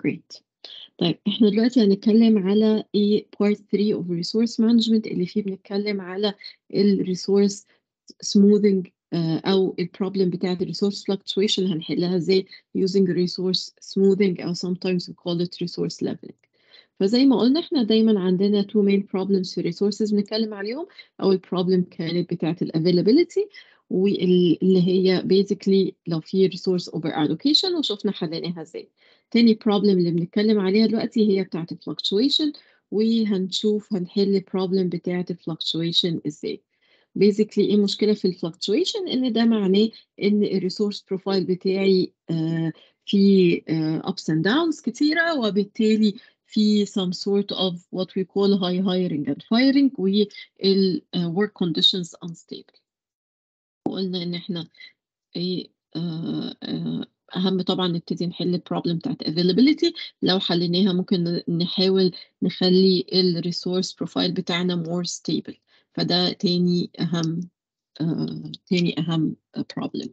great طيب إحنا دلوقتي هنتكلم على إيه part 3 of resource management اللي فيه بنتكلم على الresource smoothing آآ أو الproblem بتاعة الresource fluctuation هنحلها إزاي using resource smoothing أو sometimes we call it resource leveling. فزي ما قُلنا إحنا دايمًا عندنا 2 main problems في الresources بنتكلم عليهم، أول problem كانت بتاعة الavailability وال اللي هي basically لو في resource over allocation وشُفنا حليناها إزاي. تاني problem اللي بنتكلم عليها دلوقتي هي بتاعة الfluctuation وهنشوف هنحل problem بتاعة الfluctuation إزاي. basically إيه المشكلة في الfluctuation إن ده معناه إن الresource profile بتاعي آآ فيه آآ ups and downs كتيرة وبالتالي في some sort of what we call high hiring and firing وال آآ work conditions unstable. وقُلنا إن إحنا إيه آآ آآ أهم طبعًا نبتدي نحل الproblem بتاعة availability لو حليناها ممكن ن نحاول نخلّي الresource profile بتاعنا more stable فده تاني أهم آآ تاني أهم problem.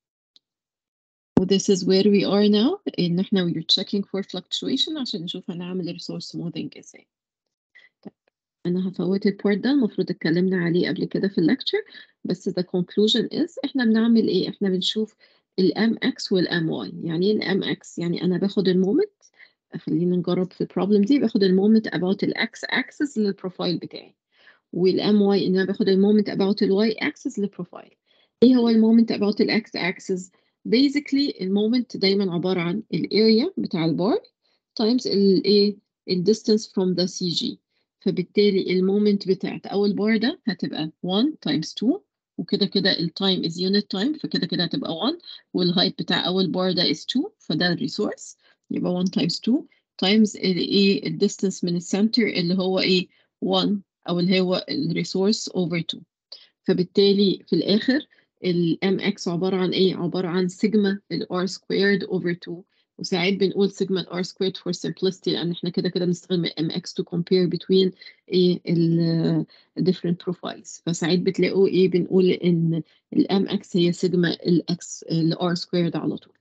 وthis is where we are now إن إحنا we are checking for fluctuation عشان نشوف هنعمل resource smoothing إزاي. طيب أنا هافوّت الpart ده المفروض اتكلمنا عليه قبل كده في الlecture بس the conclusion is إحنا بنعمل إيه، إحنا بنشوف الMX والMY يعني إيه الMX يعني أنا باخد الmoment خلّينا نجرّب في الproblem دي باخد الmoment about الX axis للprofile بتاعي والMY إن أنا باخد الmoment about الY axis للprofile. إيه هو الmoment about الX axis؟ basically الmoment دايمًا عبارة عن الarea بتاع الbar times الإيه الdistance from the CG فبالتالي الmoment بتاعة أول bar ده هتبقى 1 times 2 وكده كده الtime is unit time فكده كده هتبقى 1 والheight بتاع أول bar ده is 2 فده الresource يبقى 1 times 2 times الإيه الdistance من الcenter اللي هو إيه 1 أو اللي هو الresource over 2 فبالتالي في الآخر الMX عبارة عن إيه، عبارة عن sigma الR squared over 2 وساعات بنقول sigma الR squared for simplicity لإن إحنا كده كده بنستخدم الMX to compare between إيه ال different profiles فساعات بتلاقوا إيه بنقول إن الMX هي sigma الX الR squared على طول.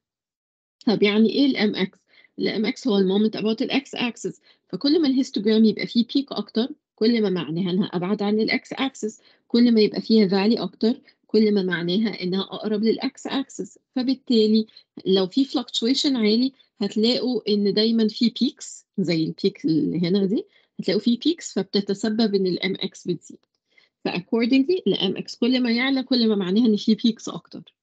طب يعني إيه الMX؟ الMX هو الmoment about الX axis فكل ما الhistogram يبقى فيه peak أكتر كل ما معناها إنها أبعد عن الX axis كل ما يبقى فيها valley أكتر كل ما معناها إنها أقرب للX axis فبالتالي لو في fluctuation عالي هتلاقوا إن دايمًا في peaks زي الpeak اللي هنا دي هتلاقوا في peaks فبتتسبب إن الMX بتزيد. فaccordingly الMX كل ما يعلى كل ما معناها إن في peaks أكتر.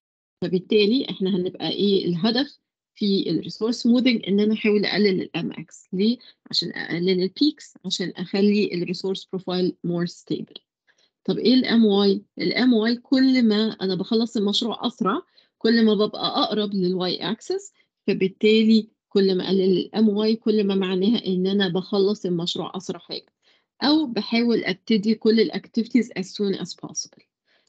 فبالتالي إحنا هنبقى إيه الهدف في الresource smoothing إن أنا أحاول أقلل الMX ليه؟ عشان أقلل الpeaks عشان أخلّي الresource profile more stable. طب إيه الMY؟ الMY كل ما أنا باخلّص المشروع أسرع كل ما بابقى أقرب للY axis فبالتالي كل ما أقلل الMY كل ما معناها إن أنا باخلّص المشروع أسرع حاجة أو باحاول أبتدي كل الactivities as soon as possible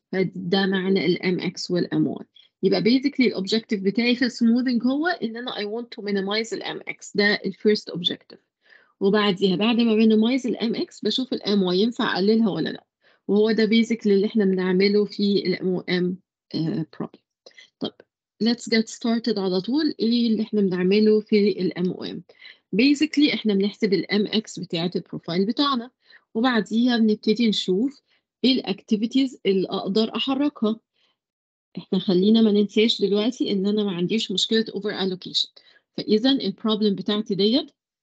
فده معنى الMX والMY. يبقى basically الobjective بتاعي في الsmoothing هو إن أنا I want to minimize الMX ده الfirst objective وبعديها بعد ما minimize الMX باشوف الMY ينفع أقللها والّا لأ وهو ده basically اللي إحنا بنعمله في الMOM آآ problem. طب let's get started على طول إيه اللي إحنا بنعمله في الMOM؟ basically إحنا بنحسب الMX بتاعة الprofile بتاعنا وبعديها بنبتدي نشوف إيه الactivities اللي أقدر أحرّكها. إحنا خلّينا ما ننساش دلوقتي إن أنا ما عنديش مشكلة over allocation فإذًا الproblem بتاعتي ديّة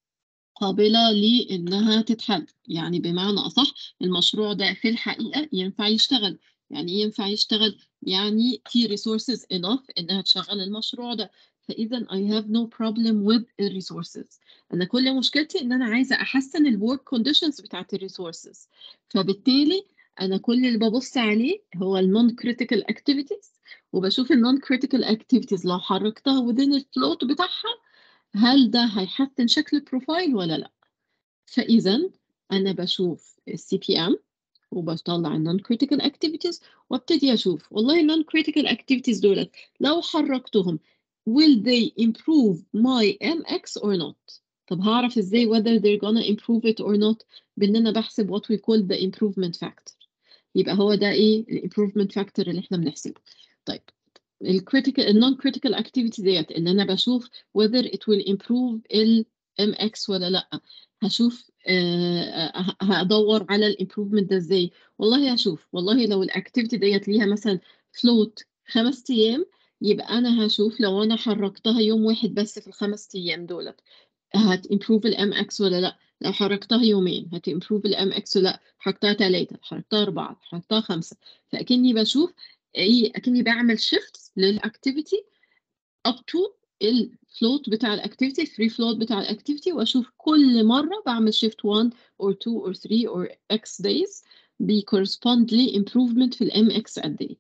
قابلة لإنها تتحل، يعني بمعنى أصح المشروع ده في الحقيقة ينفع يشتغل، يعني إيه ينفع يشتغل؟ يعني في resources enough إنها تشغّل المشروع ده، فإذًا I have no problem with الresources أنا كل مشكلتي إن أنا عايزة أحسّن الwork conditions بتاعة الresources فبالتالي أنا كل اللي بابُص عليه هو الnon critical activities وباشوف الnon critical activities لو حرّكتها within الfloat بتاعها هل ده هيحسّن شكل الprofile والّا لأ؟ فإذًا أنا باشوف الCPM وباطلّع الnon critical activities وابتدي أشوف والله الnon critical activities دُولة لو حرّكتهم will they improve my MX or not؟ طب هاعرف إزاي whether they're gonna improve it or not بإن أنا باحسب what we call the improvement factor يبقى هو ده إيه الimprovement factor اللي إحنا بنحسبه. طيب الكريتيكال النون كريتيكال اكتيفيتي ديت ان انا بشوف whether it will improve ال MX ولا لا هشوف آه هدور على الامبروفمنت ده ازاي والله هشوف والله لو الاكتيفيتي ديت ليها مثلا فلوت خمس ايام يبقى انا هشوف لو انا حركتها يوم واحد بس في الخمس ايام دولت هتمبروف الام اكس ولا لا لو حركتها يومين هتمبروف الام اكس ولا لا حركتها ثلاثة حركتها أربعة حركتها خمسة فأكني بشوف ايه أكني بعمل شيفت للاكتيفيتي up to الفلوت بتاع الاكتيفيتي الفري فلوت بتاع الاكتيفيتي واشوف كل مره بعمل شيفت 1 or 2 or 3 or x days بيكورسبوند لي improvement في الام اكس قد ايه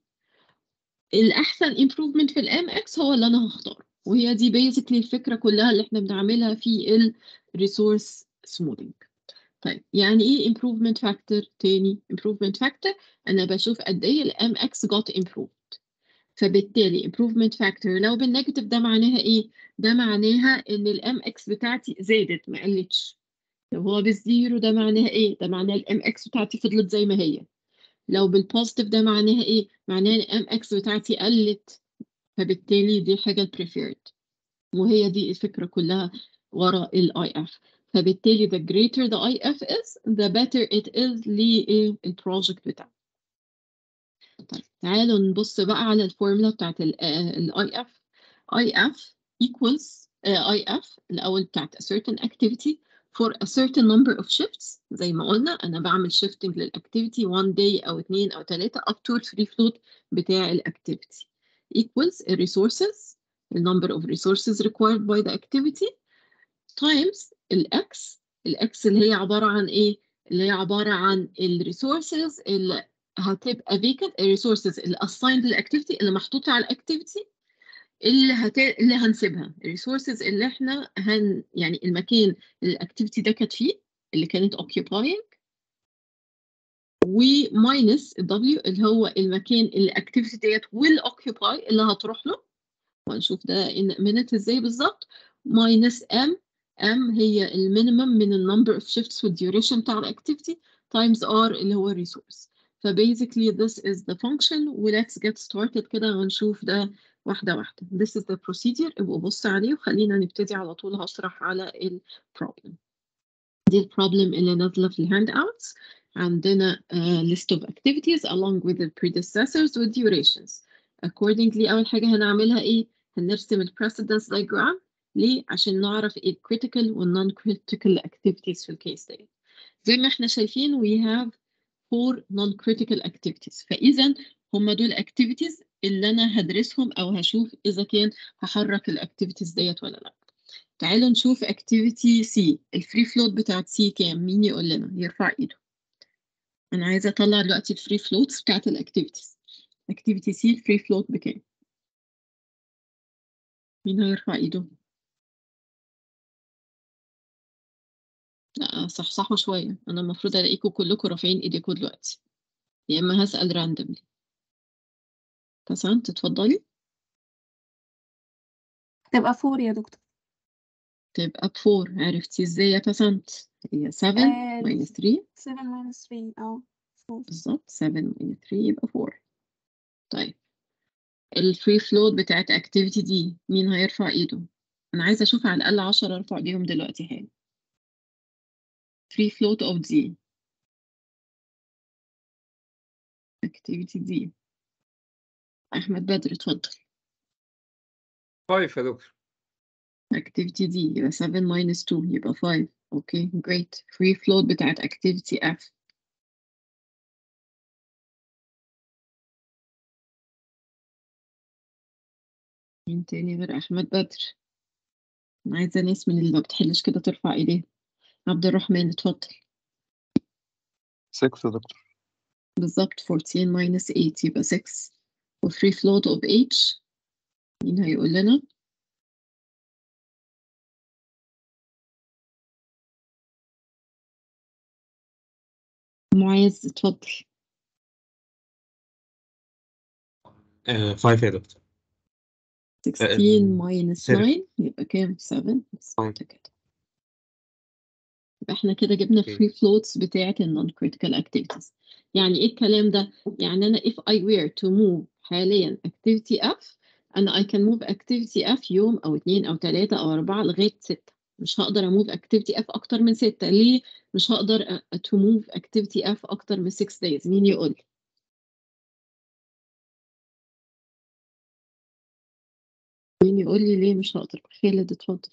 الاحسن improvement في الام اكس هو اللي انا هختاره وهي دي بيزيكلي الفكره كلها اللي احنا بنعملها في الريسورس سموثينج طيب يعني ايه improvement factor تاني improvement factor انا بشوف قد ايه الام اكس got improved فبالتالي improvement factor لو بالنيجاتيف ده معناها ايه ده معناها ان الام اكس بتاعتي زادت ما قلتش لو هو بالزيرو ده معناها ايه ده معناه الام اكس بتاعتي فضلت زي ما هي لو بالبوزيتيف ده معناها ايه معناها الام اكس بتاعتي قلت فبالتالي دي حاجه البريفيرد وهي دي الفكره كلها وراء الاي اف فبالتالي the greater the IF is the better it is للبروجكت بتاعك طيب تعالوا نبص بقى على الفورمولا بتاعت الاي اف اي اف equals اي اف الاول بتاعت a certain activity for a certain number of shifts زي ما قلنا انا بعمل shifting للاكتيفيتي one day او اتنين او تلاتة up to الفري float بتاع الاكتيفيتي equals the resources the number of resources required by the activity times الاكس الاكس اللي هي عبارة عن ايه اللي هي عبارة عن الريسورسز اللي هتبقى vacant الريسورسز اللي assigned للاكتيفيتي اللي محطوطة على الاكتيفيتي اللي هت... اللي هنسيبها الريسورسز اللي احنا هن يعني المكان اللي الاكتيفيتي ده كانت فيه اللي كانت occupying وماينس الدبليو اللي هو المكان اللي الاكتيفيتي ديت will occupy اللي هتروح له وهنشوف ده in minute ازاي بالظبط ماينس ام ام هي المينيمم من النمبر اوف شيفتس والديوريشن بتاع الاكتيفيتي تايمز ار اللي هو الريسورس فبيزيكلي this is the function و let's get started كده ونشوف ده واحدة واحدة this is the procedure ابقوا بص عليه وخلينا نبتدي على طول هشرح على ال problem دي ال problem اللي نازلة في الهاند outs عندنا uh, list of activities along with the predecessors with durations accordingly أول حاجة هنعملها إيه هنرسم ال precedence diagram ليه عشان نعرف إيه critical وال non critical activities في الكيس دي زي ما احنا شايفين we have four non-critical activities فإذا هم دول activities اللي أنا هدرسهم أو هشوف إذا كان هحرك الactivities ديت ولا لأ. تعالوا نشوف activity C الفري فلوت بتاعت C كام؟ مين يقول لنا؟ يرفع إيده. أنا عايزة أطلع دلوقتي الفري فلوتس بتاعت الactivities. activity C الفري فلوت بكام؟ مين هيرفع إيده؟ لا صحصحوا شوية أنا المفروض ألاقيكم كلكم رافعين إيديكم دلوقتي يا إما هسأل راندملي كسانت تتفضلي تبقى فور يا دكتور تبقى بفور عرفتي إزاي يا كسانت هي 7 آه، minus 3 7 minus 3 اه فور بالظبط 7 minus 3 يبقى 4 طيب الفري فلوت بتاعت activity دي مين هيرفع إيده؟ أنا عايزة أشوف على الأقل 10 أرفع إيديهم دلوقتي حالا free float of D activity D أحمد بدر اتفضل فايف يا دكتور activity D يبقى 7 minus 2 يبقى 5 اوكي great free float بتاعت activity F مين تاني غير أحمد بدر أنا عايزة ناس من اللي ما بتحلش كده ترفع إيديها عبد الرحمن اتفضل 6 يا دكتور بالظبط 14 minus 8 يبقى 6 و free float of H مين هيقول لنا معاذ اتفضل 5 يا دكتور 16 minus seven. 9 يبقى كام 7 بالظبط Fine. كده يبقى احنا كده جبنا Okay. free floats بتاعة ال non-critical activities يعني ايه الكلام ده؟ يعني انا if I were to move حاليا activity F انا I can move activity F يوم او اتنين او تلاتة او اربعة لغاية ستة مش هقدر اموف activity F اكتر من ستة ليه مش هقدر أ- to move activity F اكتر من 6 days مين يقول لي مين يقول لي ليه مش هقدر خالد اتفضل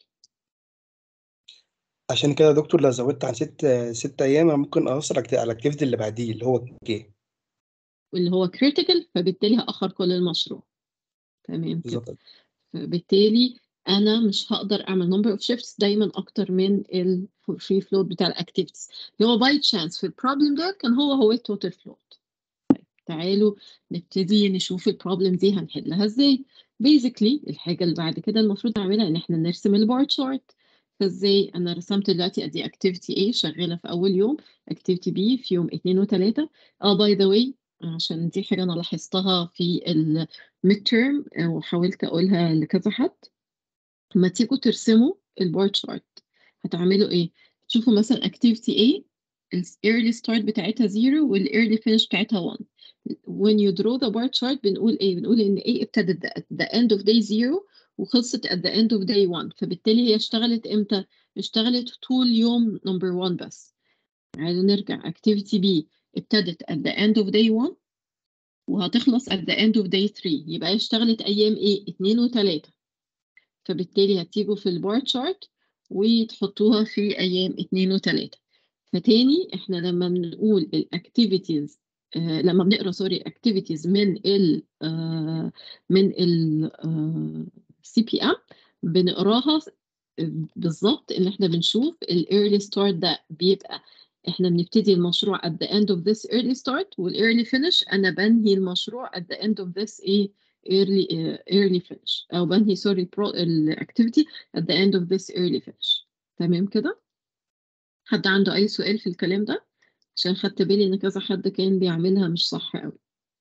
عشان كده يا دكتور لو زودت عن ست ست ايام أنا ممكن اثر على الاكتيفيتي اللي بعديه اللي هو كي واللي هو critical فبالتالي هأخر كل المشروع تمام كده بالظبط فبالتالي انا مش هقدر اعمل number of shifts دايما اكتر من ال free float بتاع الاكتيفيتيز اللي هو باي تشانس في البروبلم ده كان هو هو التوتال float طيب تعالوا نبتدي نشوف البروبلم دي هنحلها ازاي basically الحاجة اللي بعد كده المفروض نعملها ان احنا نرسم البار شارت فازاي انا رسمت دلوقتي ادي activity A شغالة في اول يوم activity B في يوم 2 و3 اه باي ذا واي عشان دي حاجة انا لاحظتها في ال mid term وحاولت اقولها لكذا حد لما تيجوا ترسموا البار شارت هتعملوا ايه تشوفوا مثلا activity A ال early start بتاعتها 0 وال early finish بتاعتها 1 when you draw the bar chart بنقول ايه بنقول ان A ابتدت at the end of day 0 وخلصت at the end of day 1 فبالتالي هي اشتغلت امتى اشتغلت طول يوم number 1 بس عايزة نرجع activity B ابتدت at the end of day 1 وهتخلص at the end of day 3 يبقى اشتغلت ايام ايه 2 و3 فبالتالي هتيجوا في البار تشارت وتحطوها في ايام 2 و3 فتاني احنا لما بنقول الاكتيفيتيز آه لما بنقرا سوري اكتيفيتيز من ال آه من ال سي بي ام بنقراها بالظبط ان احنا بنشوف الايرلي ستارت ده بيبقى احنا بنبتدي المشروع at the end of this early start والايرلي finish انا بنهي المشروع at the end of this ايه early uh, early finish او بنهي سوري الاكتيفيتي at the end of this early finish تمام كده حد عنده اي سؤال في الكلام ده عشان خدت بالي ان كذا حد كان بيعملها مش صح قوي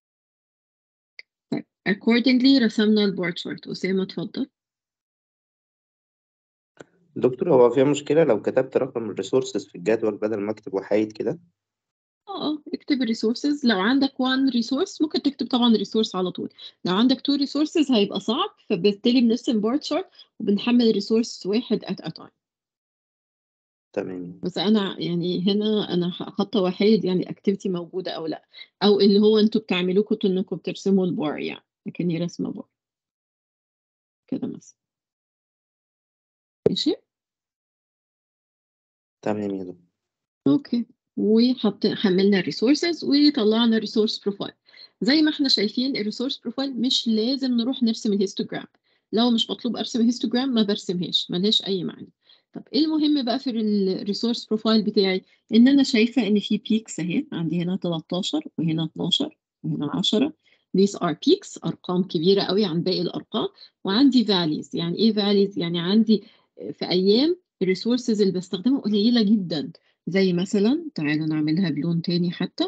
طيب accordingly رسمنا البورد شارت اسامه اتفضل دكتور هو فيها مشكلة لو كتبت رقم الريسورسز في الجدول بدل ما اكتب وحايد كده اه اه اكتب الريسورسز لو عندك one resource ممكن تكتب طبعا ريسورس على طول لو عندك two resources هيبقى صعب فبالتالي بنرسم بورد شارت وبنحمل ريسورس واحد at a time تمام بس انا يعني هنا انا خط وحيد يعني اكتيفيتي موجوده او لا او اللي هو انتوا بتعملوه كنتوا انكم بترسموا البار يعني لكني رسمه بار كده مثلا ماشي تمام يا دكتور اوكي وحط حملنا الريسورسز وطلعنا الريسورس بروفايل زي ما احنا شايفين الريسورس بروفايل مش لازم نروح نرسم الهيستوجرام لو مش مطلوب ارسم الهيستوجرام ما برسمهاش ملهاش اي معنى طب ايه المهم بقى في الريسورس بروفايل بتاعي ان انا شايفه ان في بيكس اهي عندي هنا 13 وهنا 12 وهنا 10 these are peaks ارقام كبيره قوي عن باقي الارقام وعندي values يعني ايه values يعني عندي في ايام الريسورسز اللي بستخدمها قليله جدا زي مثلا تعالوا نعملها بلون تاني حتى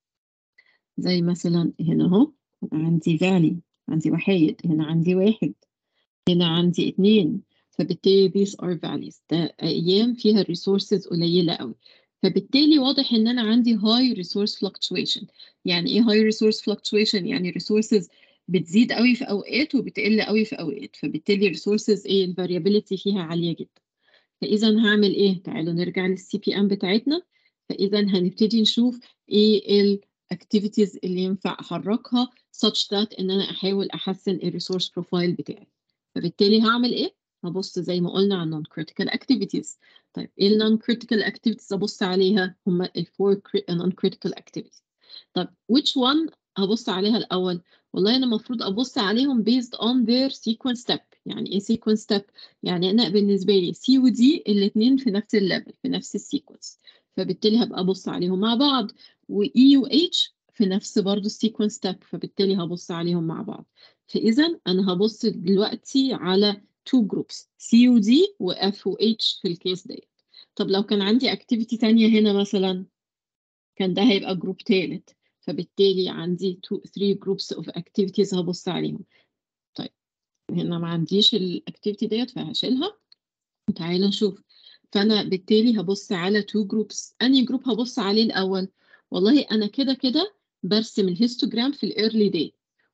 زي مثلا هنا اهو عندي value عندي وحيد هنا عندي واحد هنا عندي اتنين فبالتالي these are values ده أيام فيها الريسورسز قليلة قوي فبالتالي واضح إن أنا عندي high resource fluctuation يعني إيه high resource fluctuation يعني resources بتزيد قوي في أوقات وبتقل قوي في أوقات فبالتالي resources إيه ال variability فيها عالية جدا فإذا هعمل إيه؟ تعالوا نرجع للسي بي إم بتاعتنا فإذا هنبتدي نشوف إيه ال activities اللي ينفع أحركها such that إن أنا أحاول أحسن الريسورس بروفايل بتاعي فبالتالي هعمل إيه؟ هبص زي ما قلنا على non-critical activities طيب ايه ال non-critical activities ابص عليها هم ال four non-critical activities طب which one هبص عليها الاول والله انا المفروض ابص عليهم based on their sequence step يعني ايه sequence step يعني انا بالنسبه لي C و D الاثنين في نفس الليفل في نفس السيكونس فبالتالي هبقى ابص عليهم مع بعض و E و H في نفس برضه السيكونس ستيب فبالتالي هبص عليهم مع بعض فاذا انا هبص دلوقتي على two groups C و D و F و H في الكيس ديت طب لو كان عندي activity تانية هنا مثلا كان ده هيبقى جروب تالت فبالتالي عندي two, three groups of activities هبص عليهم طيب هنا ما عنديش الاكتيفيتي ديت فهشيلها تعالوا نشوف فانا بالتالي هبص على two groups انهي جروب هبص عليه الاول والله انا كده كده برسم الهيستوجرام في الايرلي داي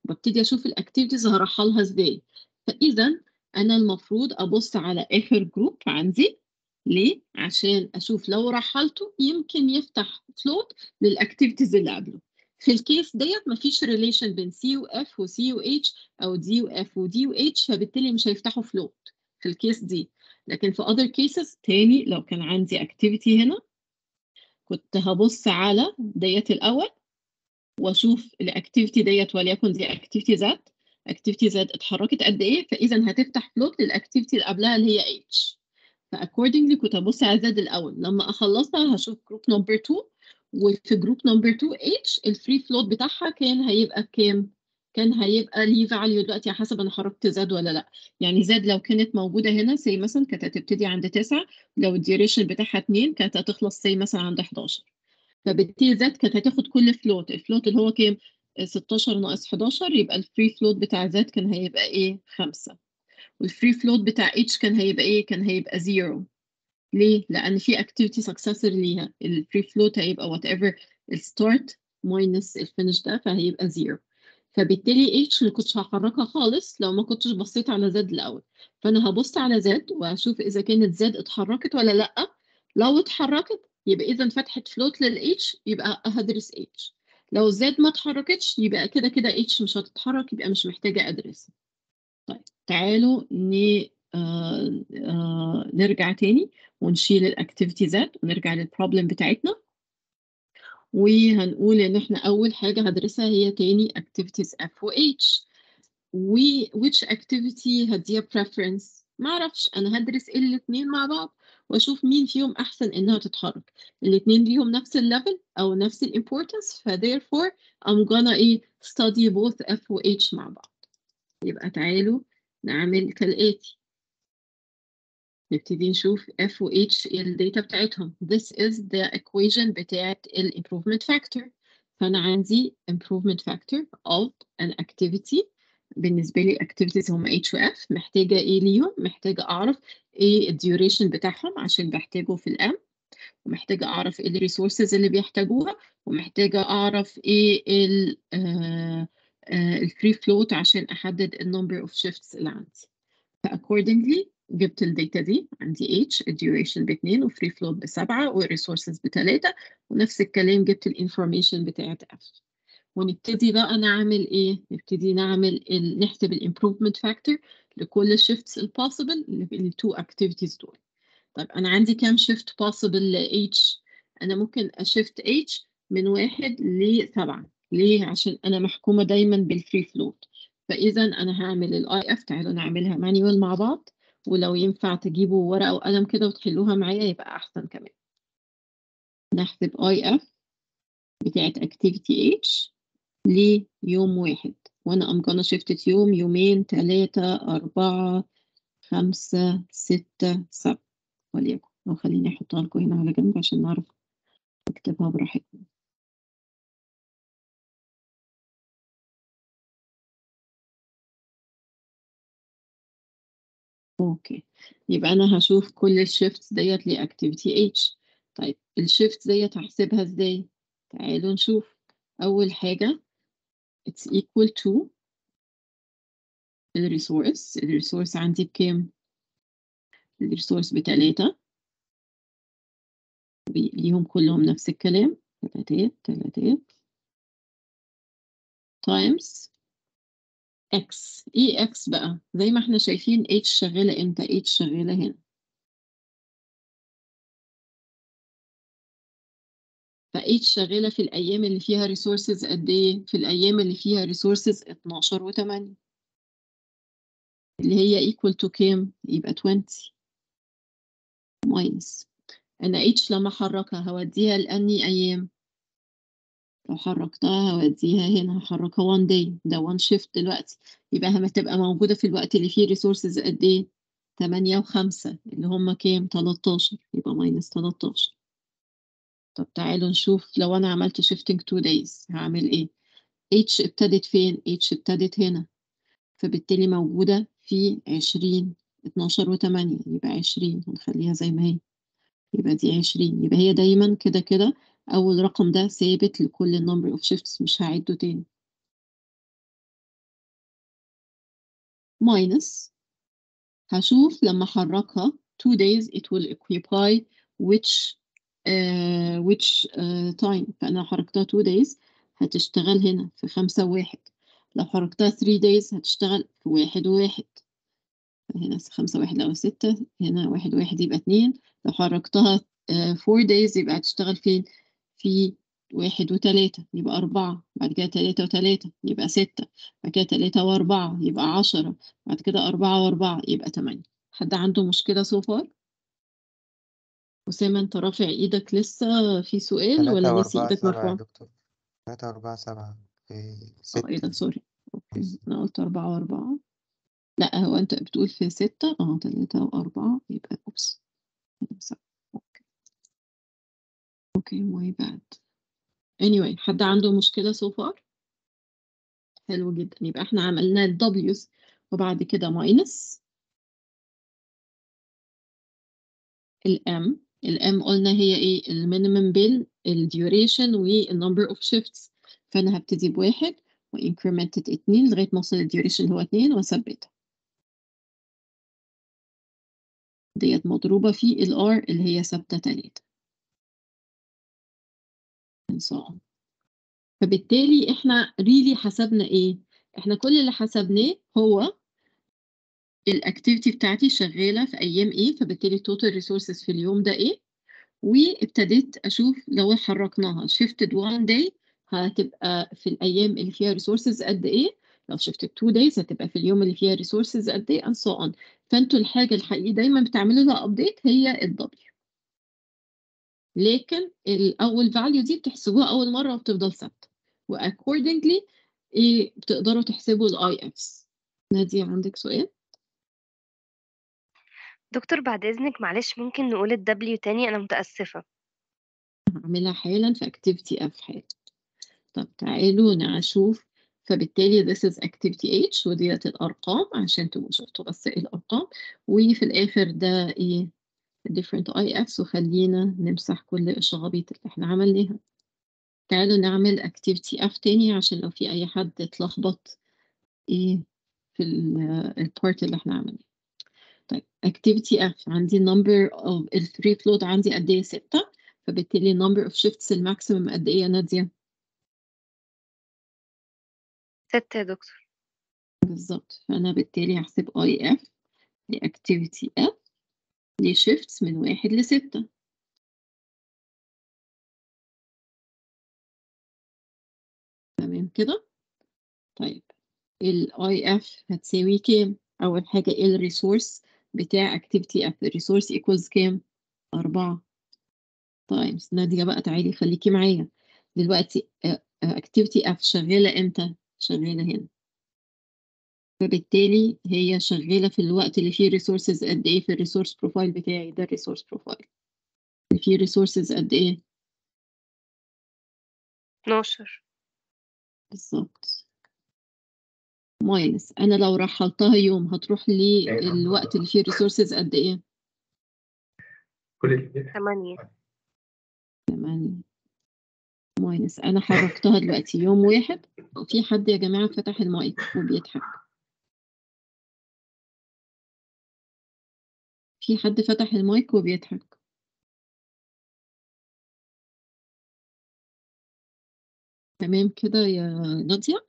ببتدي اشوف الاكتيفيتيز هرحلها ازاي فاذا انا المفروض ابص على اخر جروب عندي ليه عشان اشوف لو رحلته يمكن يفتح فلوت للاكتيفيتيز اللي قبله في الكيس ديت مفيش ريليشن بين سي و اف وسي و اتش او دي و اف ودي و اتش فبالتالي مش هيفتحوا فلوت في الكيس دي لكن في other cases تاني لو كان عندي activity هنا كنت هبص على ديت الأول وأشوف الأكتيفيتي ديت وليكن دي activity Z activity Z اتحركت قد إيه فإذا هتفتح فلوت للأكتيفيتي اللي قبلها اللي هي H فaccordingly كنت هبص على Z الأول لما أخلصها هشوف جروب نمبر 2 وفي جروب نمبر 2 H الفري فلوت بتاعها كان هيبقى بكام؟ كان هيبقى ليه فاليو دلوقتي على حسب انا حركت زاد ولا لا يعني زاد لو كانت موجوده هنا سي مثلا كانت هتبتدي عند 9 لو الديوريشن بتاعها 2 كانت هتخلص سي مثلا عند 11 فبالتالي زاد كانت هتاخد كل فلوت الفلوت اللي هو كام 16 ناقص 11 يبقى الفري فلوت بتاع زاد كان هيبقى ايه 5 والفري فلوت بتاع اتش كان هيبقى ايه كان هيبقى 0 ليه لان في اكتيفيتي سكسسور ليها الفري فلوت هيبقى وات ايفر الستارت ماينس الفينش ده فهيبقى 0 فبالتالي اتش ما كنتش هحركها خالص لو ما كنتش بصيت على زد الاول فانا هبص على زد وهشوف اذا كانت زد اتحركت ولا لا لو اتحركت يبقى اذا فتحت فلوت للاتش يبقى هدرس اتش لو زد ما اتحركتش يبقى كده كده اتش مش هتتحرك يبقى مش محتاجه ادرس طيب تعالوا ن... آه آه نرجع تاني ونشيل الاكتيفيتي زد ونرجع للبروبلم بتاعتنا وهنقول ان احنا اول حاجه هدرسها هي تاني activities F و H و which activity هديها preference ما اعرفش انا هدرس الاثنين مع بعض واشوف مين فيهم احسن انها تتحرك الاثنين ليهم نفس الليفل او نفس الامبورتنس ف therefore I'm gonna ايه study both F و H مع بعض يبقى تعالوا نعمل كالاتي نبتدي نشوف F و H ايه الداتا بتاعتهم this is the equation بتاعت ال improvement factor فأنا عندي improvement factor of an activity بالنسبة لي activities هم H و F محتاجة ايه ليهم محتاجة أعرف ايه ال duration بتاعهم عشان بحتاجه في الأم ومحتاجة أعرف ايه ال resources اللي بيحتاجوها ومحتاجة أعرف ايه ال uh, uh, الفري فلوت عشان أحدد ال number of shifts اللي عندي ف accordingly جبت الداتا دي عندي H الديوريشن باتنين وفري فلوت بسبعة والريسورسز بتلاتة ونفس الكلام جبت الانفورميشن بتاعت F ونبتدي بقى نعمل ايه؟ نبتدي نعمل ال... نحسب الامبروفمنت فاكتور لكل الشيفتس البوسيبل للتو اكتيفيتيز دول. طيب انا عندي كام شيفت بوسيبل ل H؟ انا ممكن اشيفت H من واحد لسبعة. ليه؟ عشان انا محكومة دايما بالفري فلوت. فاذا انا هعمل الاي اف تعالوا نعملها مانيوال مع بعض. ولو ينفع تجيبوا ورقة وقلم كده وتحلوها معايا يبقى أحسن كمان نحسب اي اف بتاعت activity H ليوم واحد وأنا I'm gonna shift it يوم يومين تلاتة أربعة خمسة ستة سبعة وليكن أو خليني أحطها لكم هنا على جنب عشان نعرف نكتبها براحتنا اوكي يبقى انا هشوف كل الشيفتس ديت لاكتيفيتي اتش طيب الشيفت ديت هحسبها ازاي تعالوا نشوف اول حاجه it's equal to الريسورس الريسورس عندي بكام الريسورس بتلاتة ليهم كلهم نفس الكلام تلاتات تلاتات times x ايه x بقى زي ما احنا شايفين h شغالة امتى h شغالة هنا ف h شغالة في الأيام اللي فيها resources قد ايه في الأيام اللي فيها resources 12 و 8 اللي هي equal to كام يبقى 20 minus أنا h لما أحركها هوديها لأني أيام لو حركتها هوديها هنا هحركها one day ده one shift دلوقتي يبقى هتبقى موجودة في الوقت اللي فيه resources قد ايه؟ تمانية وخمسة اللي هما كام؟ تلاتاشر يبقى minus تلاتاشر طب تعالوا نشوف لو أنا عملت shifting two days هعمل ايه؟ H ابتدت فين؟ H ابتدت هنا فبالتالي موجودة في عشرين اتناشر وتمانية يبقى عشرين هنخليها زي ما هي يبقى دي عشرين يبقى هي دايما كده كده أول رقم ده ثابت لكل number of shifts مش هعده تاني minus هشوف لما احركها two days it will occupy which uh, which uh, time فأنا لو حركتها two days هتشتغل هنا في خمسة وواحد لو حركتها three days هتشتغل في واحد وواحد هنا خمسة واحد أو ستة هنا واحد واحد يبقى اتنين لو حركتها uh, four days يبقى هتشتغل فين في واحد وتلاتة يبقى أربعة بعد كده تلاتة وتلاتة يبقى ستة بعد كده تلاتة وأربعة يبقى عشرة بعد كده أربعة وأربعة يبقى تمانية حد عنده مشكلة so far؟ أسامة أنت رافع إيدك لسه في سؤال تلاتة ولا لسه وأربعة إيدك سبعة يا مرفوعة؟ دكتور تلاتة وأربعة سبعة في اه إيه ده ستة سوري أوكي بس. أنا قلت أربعة وأربعة لا هو أنت بتقول في ستة اه تلاتة وأربعة يبقى أوبس سبعة. أوكي أوكي my bad anyway حد عنده مشكلة so far؟ حلو جدا يبقى احنا عملنا ال W's وبعد كده minus ال M ال M قلنا هي ايه ال minimum بين ال duration وال number of shifts فأنا هبتدي بواحد و incremented اتنين لغاية ما أوصل ال duration اللي هو اتنين وأثبتها ديت مضروبة في ال R اللي هي ثابتة تلاتة and so on فبالتالي احنا really حسبنا ايه احنا كل اللي حسبناه هو الاكتيفيتي بتاعتي شغالة في ايام ايه فبالتالي total resources في اليوم ده ايه وابتديت اشوف لو حركناها shifted one day هتبقى في الايام اللي فيها resources قد ايه لو shifted two days هتبقى في اليوم اللي فيها resources قد ايه and so on فانتوا الحاجة الحقيقية دايما بتعملوا لها update هي ال W لكن الاول value دي بتحسبوها اول مرة وبتفضل ثابتة و accordingly ايه بتقدروا تحسبوا ال IFs نادية عندك سؤال؟ دكتور بعد إذنك معلش ممكن نقول ال W تاني أنا متأسفة هعملها حالا في activity F حالا طب تعالوا نشوف فبالتالي this is activity H وديت الأرقام عشان تبقوا شفتوا بس إيه الأرقام وفي الآخر ده إيه different IFs وخلينا نمسح كل الشغابيط اللي احنا عملناها تعالوا نعمل activity F تاني عشان لو في أي حد اتلخبط إيه في البارت اللي احنا عملناه طيب activity F عندي number of ال free float عندي قد ايه ستة فبالتالي number of shifts الماكسيمم قد ايه يا نادية ستة يا دكتور بالظبط فأنا بالتالي هحسب IF لactivity F لشيفتس من واحد لستة تمام كده طيب ال IF هتساوي كام أول حاجة ايه الريسورس بتاع activity F الريسورس equals كام أربعة تايمز نادية بقى تعالي خليكي معايا دلوقتي آه، آه، activity F شغالة امتى شغالة هنا فبالتالي هي شغالة في الوقت اللي فيه resources قد ايه في الريسورس بروفايل بتاعي ده الريسورس بروفايل اللي فيه resources قد ايه 12 بالظبط ماينس انا لو رحلتها يوم هتروح لي الوقت اللي فيه resources قد ايه ثمانية تمانية ماينس انا حركتها دلوقتي يوم واحد في حد يا جماعة فتح المايك وبيضحك في حد فتح المايك وبيضحك تمام كده يا نادية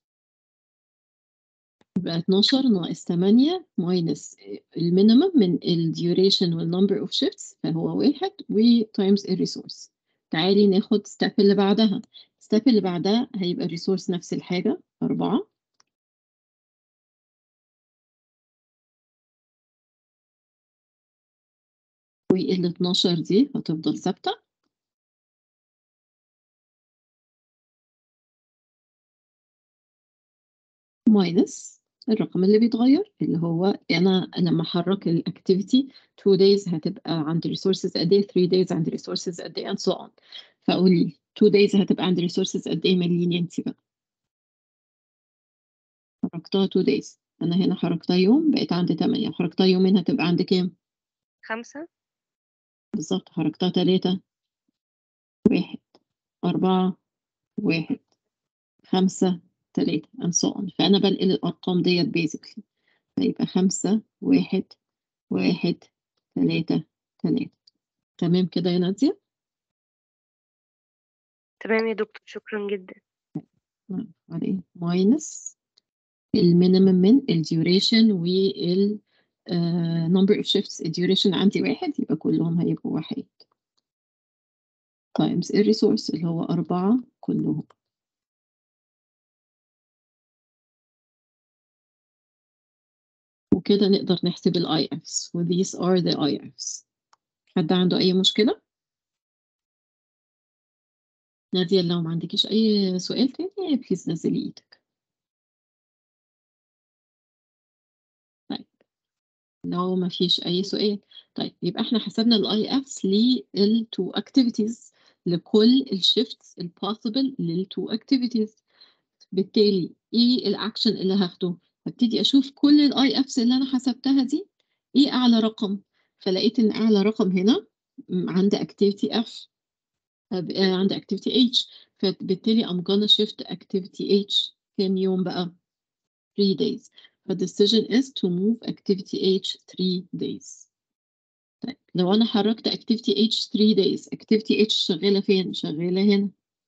يبقى 12 ناقص 8 ماينس المينيمم من ال duration وال number of shifts فهو واحد و times ال resource تعالي ناخد step اللي بعدها step اللي بعدها هيبقى resource نفس الحاجة أربعة وال 12 دي هتفضل ثابتة ماينس الرقم اللي بيتغير اللي هو انا لما احرك الاكتيفيتي 2 days هتبقى عندي resources قد ايه 3 days عندي resources قد ايه and so on فقولي 2 days هتبقى عندي resources قد ايه مليين انت بقى حركتها 2 days انا هنا حركتها يوم بقيت عندي 8 حركتها يومين هتبقى عندي كام خمسة بالظبط حركتها 3 واحد أربعة واحد خمسة تلاتة and so on فأنا بنقل الأرقام ديت basically هيبقى خمسة واحد واحد تلاتة تلاتة تمام كده يا نادية تمام يا دكتور شكرا جدا عليه ماينس المينيمم من الديوريشن وال number of shifts الديوريشن عندي واحد يبقى كلهم هيبقوا واحد times الريسورس اللي هو أربعة كلهم وكده نقدر نحسب ال IFs و these are the IFs حد عنده أي مشكلة؟ نادية لو ما عندكيش أي سؤال تاني بليز نزلي إيدك طيب لو ما فيش أي سؤال طيب يبقى احنا حسبنا ال IFs لل two activities لكل الشيفتس البوسيبل لل two activities بالتالي ايه الاكشن اللي هاخده هبتدي اشوف كل الاي افس اللي انا حسبتها دي ايه اعلى رقم فلقيت ان اعلى رقم هنا م، عند activity F أب- آه، عند activity H فبالتالي I'm gonna shift activity H كام يوم بقى 3 days فال decision is to move activity H 3 days طيب لو انا حركت activity H 3 days activity H شغالة فين شغالة هنا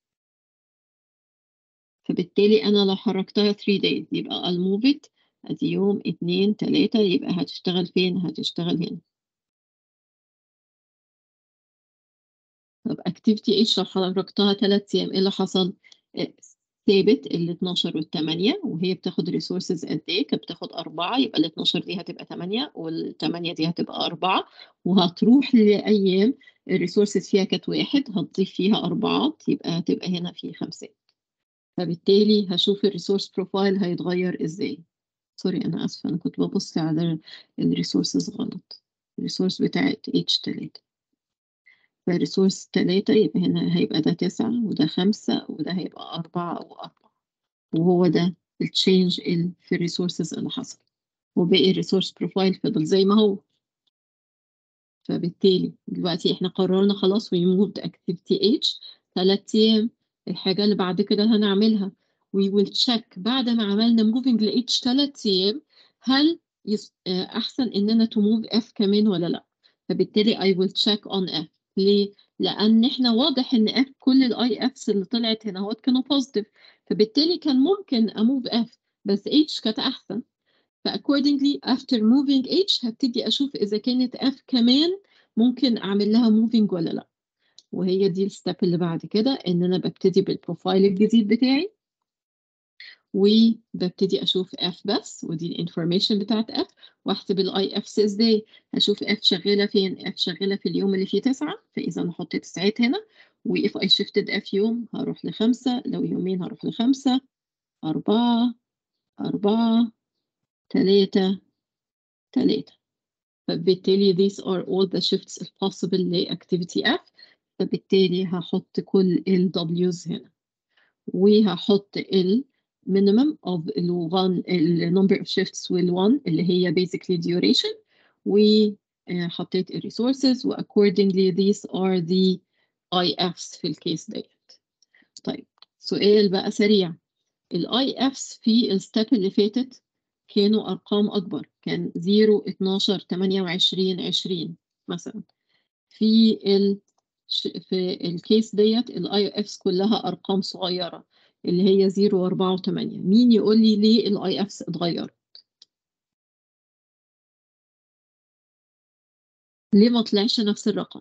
فبالتالي أنا لو حركتها 3 days يبقى I'll move it أدي يوم اتنين تلاتة يبقى هتشتغل فين؟ هتشتغل هنا طب activity H لو حركتها تلات أيام إيه اللي حصل؟ آه، ثابت ال 12 وال 8 وهي بتاخد resources قد إيه؟ كانت بتاخد أربعة يبقى ال 12 دي هتبقى 8 وال 8 دي هتبقى أربعة وهتروح لأيام الريسورسز فيها كانت واحد هتضيف فيها أربعات يبقى هتبقى هنا في خمسات فبالتالي هشوف الريسورس بروفايل هيتغير ازاي سوري انا اسفه انا كنت ببص على الريسورسز غلط الريسورس بتاعت H3 فالريسورس 3 يبقى هنا هيبقى ده 9 وده 5 وده هيبقى 4 و4 وهو ده التشينج في الريسورسز اللي حصل وباقي الريسورس بروفايل فضل زي ما هو فبالتالي دلوقتي احنا قررنا خلاص we moved activity H ثلاث ايام الحاجة اللي بعد كده هنعملها we will check بعد ما عملنا moving ل H ثلاث ايام هل يس... آه، احسن اننا to move F كمان ولا لا فبالتالي I will check on F ليه؟ لأن احنا واضح ان F كل الاي Fs اللي طلعت هنا هو كانوا positive فبالتالي كان ممكن أموف F بس H كانت أحسن فaccordingly after moving H هبتدي أشوف إذا كانت F كمان ممكن أعمل لها moving ولا لأ وهي دي الستep اللي بعد كده إن أنا ببتدي بالبروفايل الجديد بتاعي وببتدي أشوف F بس ودي الانفورميشن بتاعت F وأحسب الاي Fs إزاي هشوف F شغالة فين F شغالة في اليوم اللي فيه تسعة فإذا نحط تسعات هنا و if I shifted F يوم هروح لخمسة لو يومين هروح لخمسة أربعة أربعة تلاتة تلاتة فبالتالي these are all the shifts possible لactivity F فبالتالي هحط كل ال W's هنا وهحط ال minimum of ال one ال number of shifts وال one اللي هي basically duration وحطيت ال resources و accordingly these are the IFs في الكيس ديت طيب سؤال بقى سريع ال IFs في الستep اللي فاتت كانوا أرقام أكبر كان 0 12 28 20 مثلا في ال في الكيس ديت الاي افس كلها ارقام صغيره اللي هي 0 و4 و8 مين يقول لي ليه الاي افس اتغيرت ليه ما طلعش نفس الرقم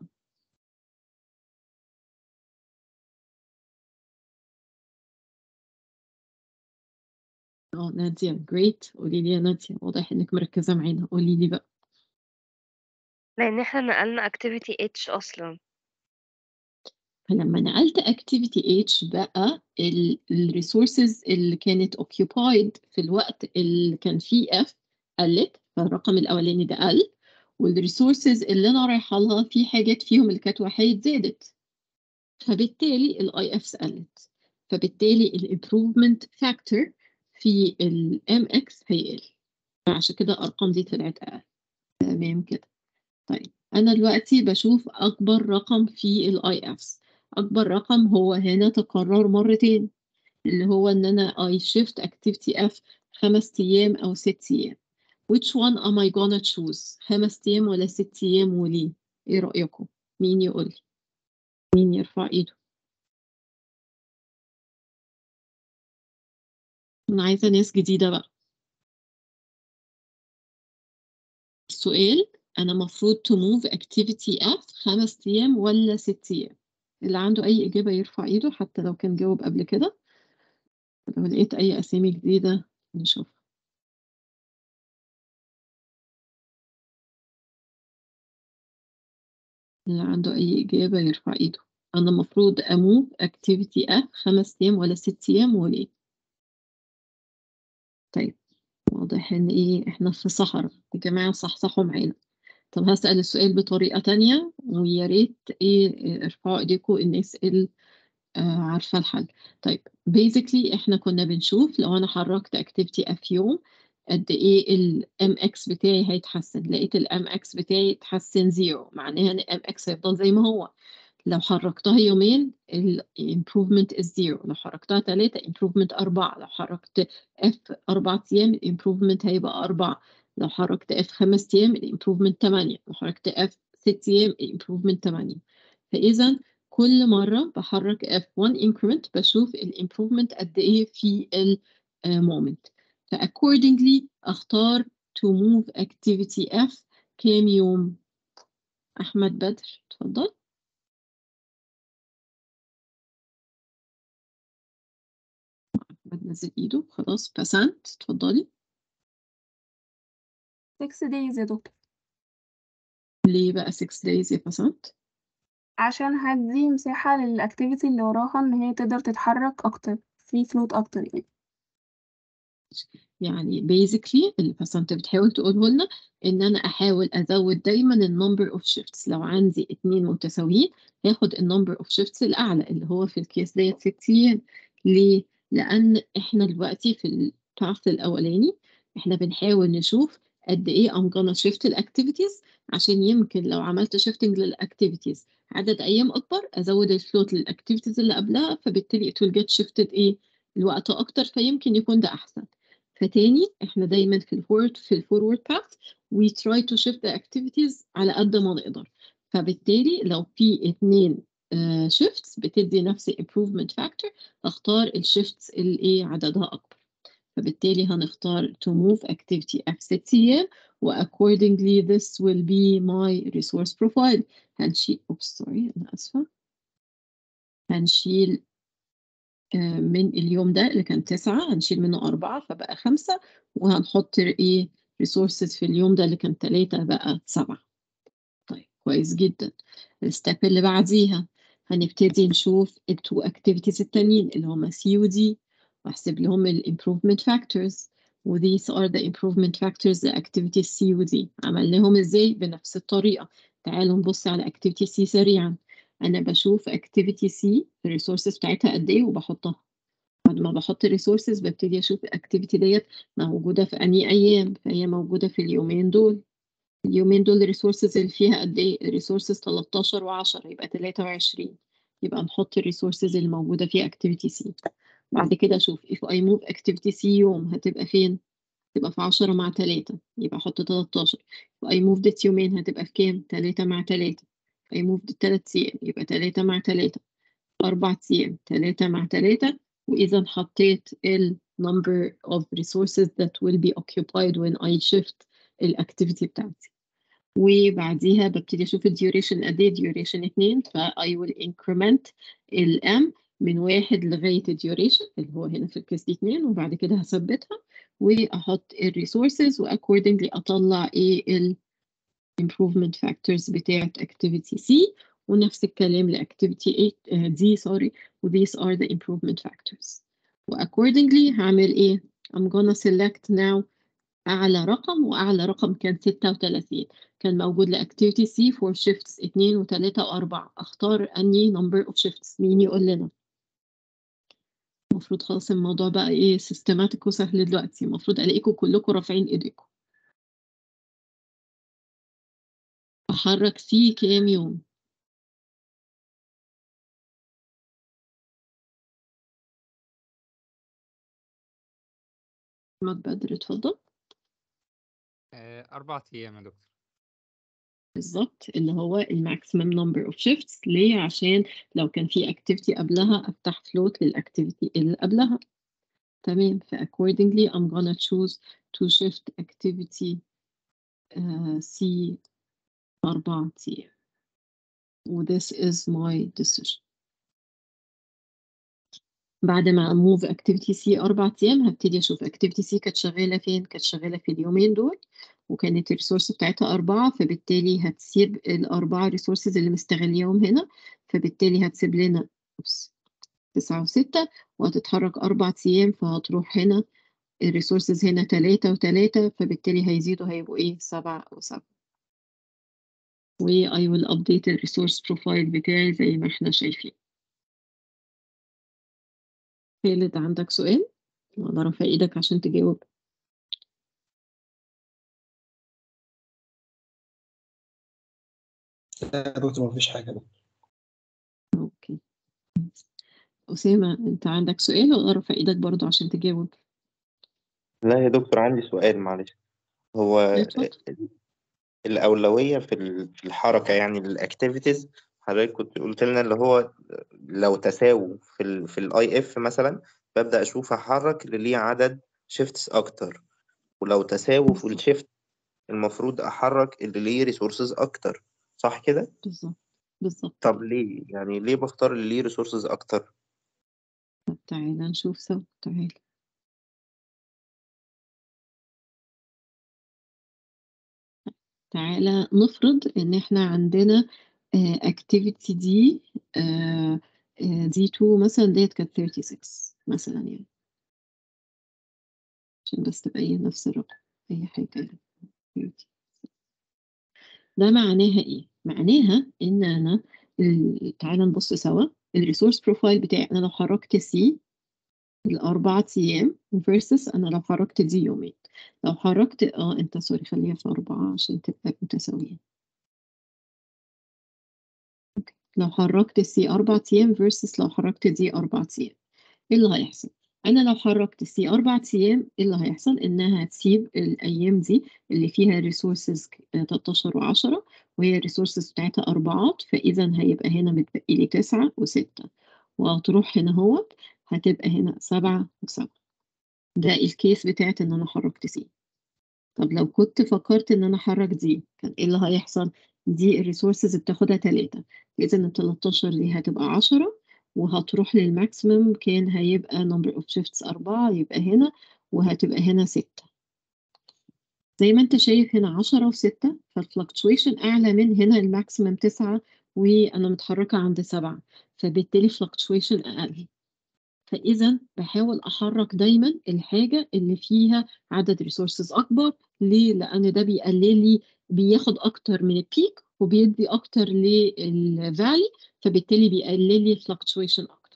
اه نادية جريت قولي لي يا نادية واضح انك مركزة معانا قولي لي بقى لأن احنا نقلنا activity H أصلا فلما نقلت activity H بقى الريسورسز اللي كانت occupied في الوقت اللي كان فيه F قلت فالرقم الأولاني ده قل والريسورسز اللي أنا رايحة لها في حاجات فيهم اللي كانت وحيد زادت فبالتالي الاي اف قلت فبالتالي الامبروفمنت فاكتور في الام اكس هيقل عشان كده الارقام دي طلعت اقل تمام كده طيب انا دلوقتي بشوف اكبر رقم في الاي افs اكبر رقم هو هنا تكرر مرتين اللي هو ان انا اي شيفت اكتيفيتي اف خمس ايام او ست ايام which one am I gonna choose خمس أيام ولا ست أيام وليه إيه رأيكم مين يقول لي مين يرفع إيده أنا عايزة ناس جديدة بقى السؤال أنا مفروض to move activity F خمس أيام ولا ست أيام اللي عنده أي إجابة يرفع إيده حتى لو كان جاوب قبل كده لو لقيت أي أسامي جديدة نشوف اللي عنده أي إجابة يرفع إيده أنا مفروض أموف activity F خمس أيام ولا ست أيام وليه طيب واضح إن إيه إحنا في صحراء يا جماعة صحصحوا معانا طب هسأل السؤال بطريقة تانية ويا ريت إيه ارفعوا إيديكم الناس اللي آه عارفة الحل طيب basically إحنا كنا بنشوف لو أنا حركت activity F يوم قد إيه ال MX بتاعي هيتحسن لقيت ال MX بتاعي اتحسن زيرو معناها إن MX هيفضل زي ما هو لو حركتها يومين ال improvement is zero لو حركتها ثلاثة improvement أربعة لو حركت F أربع أيام ال improvement هيبقى أربعة لو حركت F خمس أيام ال improvement تمانية لو حركت F ست أيام ال improvement تمانية فإذا كل مرة بحرك F1 increment بشوف ال improvement قد إيه في ال uh, moment ف accordingly أختار to move activity F كام يوم أحمد بدر اتفضل أحمد نزل إيده خلاص بسنت اتفضلي 6 days يا دكتور ليه بقى 6 days يا بسنت عشان هدي مساحة للأكتيفيتي اللي وراها إن هي تقدر تتحرك أكتر free float أكتر يعني يعني basically اللي بسنت بتحاول تقوله لنا ان انا احاول ازود دايما النمبر اوف شيفتس لو عندي اتنين متساويين هاخد النمبر اوف شيفتس الاعلى اللي هو في الكيس ديت ست ايام ليه؟ لان احنا دلوقتي في الباث الاولاني احنا بنحاول نشوف قد ايه I'm gonna shift الاكتيفيتيز عشان يمكن لو عملت shifting للاكتيفيتيز عدد ايام اكبر ازود الفلوت للاكتيفيتيز اللي قبلها فبالتالي it will get shifted ايه الوقت اكتر فيمكن يكون ده احسن فتاني احنا دايما في الفورورد في الفورورد باث we try to shift the activities على قد ما نقدر فبالتالي لو في اتنين شيفتس uh, بتدي نفس improvement factor اختار الشيفتس اللي ايه عددها اكبر فبالتالي هنختار to move activity F 6 ايام و accordingly this will be my resource profile هنشيل oops sorry انا اسفه هنشيل من اليوم ده اللي كان تسعة هنشيل منه أربعة فبقى خمسة وهنحط إيه resources في اليوم ده اللي كان تلاتة بقى سبعة طيب كويس جدا الستيب اللي بعديها هنبتدي نشوف التو activities التانيين اللي هما C و D واحسب لهم ال improvement factors و these are the improvement factors لactivity C و D عملناهم ازاي بنفس الطريقة تعالوا نبص على activity C سريعا انا بشوف activity C الريسورسز بتاعتها قد ايه وبحطها بعد ما بحط الريسورسز ببتدي اشوف الاكتيفيتي ديت موجوده في انهي ايام فهي موجوده في اليومين دول اليومين دول الريسورسز اللي فيها قد ايه الريسورسز 13 و10 يبقى 23 يبقى نحط الريسورسز اللي موجوده في activity C بعد كده اشوف if I move activity C يوم هتبقى فين تبقى في 10 مع 3 يبقى احط 13 if I moved it يومين هتبقى في كام 3 مع 3 I moved تلات أيام يبقى تلاتة مع تلاتة أربع أيام تلاتة مع تلاتة وإذا حطيت ال number of resources that will be occupied when I shift الأكتيفيتي بتاعتي وبعديها ببتدي أشوف الديوريشن قد إيه duration اتنين ف I will increment ال M من واحد لغاية الديوريشن اللي هو هنا في الكيس دي اتنين وبعد كده هثبتها وأحط الريسورسز وأكوردنجلي أطلع إيه ال improvement factors بتاعت activity C ونفس الكلام ل activity 8 uh, D sorry و these are the improvement factors و accordingly هعمل ايه I'm gonna select now أعلى رقم وأعلى رقم كان 36 كان موجود ل activity C for shifts 2 و3 و4 أختار أني number of shifts مين يقول لنا المفروض خلاص الموضوع بقى ايه systematic وسهل دلوقتي المفروض ألاقيكم كلكم رافعين ايديكم أحرك فيه كام يوم أحمد بدر اتفضل أربع أيام يا دكتور بالظبط اللي هو الماكسيمم نمبر اوف شيفتس ليه عشان لو كان في اكتيفيتي قبلها افتح فلوت للاكتيفيتي اللي قبلها تمام ف accordingly I'm gonna choose to shift activity uh, C أربعة أيام و this is my decision بعد ما move activity C أربع أيام هبتدي أشوف activity C كانت شغالة فين كانت شغالة في اليومين دول وكانت الريسورس بتاعتها أربعة فبالتالي هتسيب الأربعة ريسورسز اللي مستغليهم هنا فبالتالي هتسيب لنا أوبس تسعة وستة وهتتحرك أربع أيام فهتروح هنا الريسورسز هنا تلاتة وتلاتة فبالتالي هيزيدوا هيبقوا إيه سبعة وسبعة و I will update ال resource profile بتاعي زي ما احنا شايفين خالد عندك سؤال ولا رافع ايدك عشان تجاوب لا يا دكتور مفيش حاجة اوكي أسامة انت عندك سؤال ولا رافع ايدك برضو عشان تجاوب لا يا دكتور عندي سؤال معلش هو اتفضل الأولوية في ال- في الحركة يعني للأكتيفيتيز حضرتك كنت قلت لنا اللي هو لو تساووا في ال في الاي اف مثلا ببدأ أشوف أحرك اللي ليه عدد شيفتس أكتر ولو تساووا في بالظبط الشيفت المفروض أحرك اللي ليه ريسورسز أكتر صح كده؟ بالظبط بالظبط طب ليه؟ يعني ليه بختار اللي ليه ريسورسز أكتر؟ طب تعالى نشوف سوا تعالى تعالى نفرض ان احنا عندنا اكتيفيتي دي آه، آه، دي 2 مثلا ديت كانت 36 مثلا يعني عشان بس تبقى هي نفس الرقم اي حاجه يعني 30. ده معناها ايه معناها ان انا ال- تعالى نبص سوا الريسورس بروفايل بتاعي انا لو حركت سي الأربعة أيام versus أنا لو حركت دي يومين لو حركت اه انت سوري خليها في أربعة عشان تبقى متساويين أوكي. لو حركت سي أربع أيام versus لو حركت دي أربع أيام ايه اللي هيحصل؟ أنا لو حركت سي أربع أيام ايه اللي هيحصل؟ إنها هتسيب الأيام دي اللي فيها ريسورسز 13 و10 وهي الريسورسز بتاعتها أربعات فإذا هيبقى هنا متبقي لي تسعة وستة وهتروح هنا اهوت هتبقى هنا سبعة وسبعة ده الكيس بتاعت إن أنا حركت سي طب لو كنت فكرت إن أنا أحرك دي كان إيه اللي هيحصل؟ دي الريسورسز بتاخدها تلاتة إذا ال 13 دي هتبقى عشرة وهتروح للماكسيمم كان هيبقى number of shifts أربعة يبقى هنا وهتبقى هنا ستة زي ما أنت شايف هنا عشرة وستة فالفلكتويشن أعلى من هنا الماكسيمم تسعة وأنا متحركة عند سبعة فبالتالي fluctuation أقل فإذا بحاول أحرك دايما الحاجة اللي فيها عدد ريسورسز أكبر ليه؟ لأن ده بيقلل لي بياخد أكتر من البيك وبيدي أكتر للفالي فبالتالي بيقلل لي fluctuation أكتر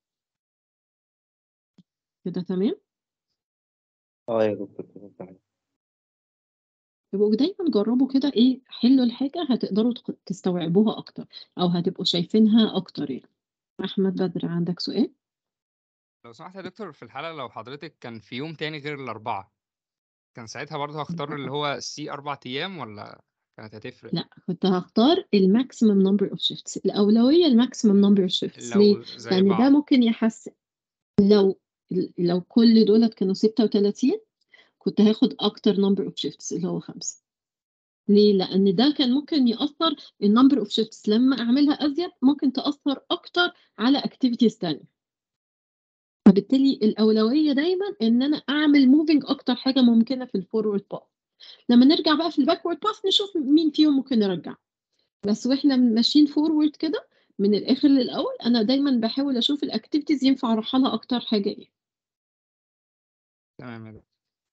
كده تمام؟ اه يا دكتور كده تمام يبقوا دايما جربوا كده إيه حلوا الحاجة هتقدروا تق- تستوعبوها أكتر أو هتبقوا شايفينها أكتر يعني أحمد بدر عندك سؤال؟ لو سمحت يا دكتور في الحالة لو حضرتك كان في يوم تاني غير الأربعة كان ساعتها برضه هختار اللي هو سي أربع أيام ولا كانت هتفرق؟ لا كنت هختار الماكسيمم نمبر اوف شيفتس الأولوية الماكسيمم نمبر اوف شيفتس ليه؟ لو زي لأن ده بعض ممكن يحسن لو لو كل دولت كانوا 36 كنت هاخد أكتر نمبر اوف شيفتس اللي هو خمسة ليه؟ لأن ده كان ممكن يأثر النمبر اوف شيفتس لما أعملها أزيد ممكن تأثر أكتر على أكتيفيتيز تانية فبالتالي الأولوية دايما إن أنا أعمل موفينج أكتر حاجة ممكنة في الفورورد باث لما نرجع بقى في الباكورد باث نشوف مين فيهم ممكن نرجع بس واحنا ماشيين فورورد كده من الآخر للأول أنا دايما بحاول أشوف الأكتيفيتيز ينفع أروح لها أكتر حاجة إيه تمام يا دكتور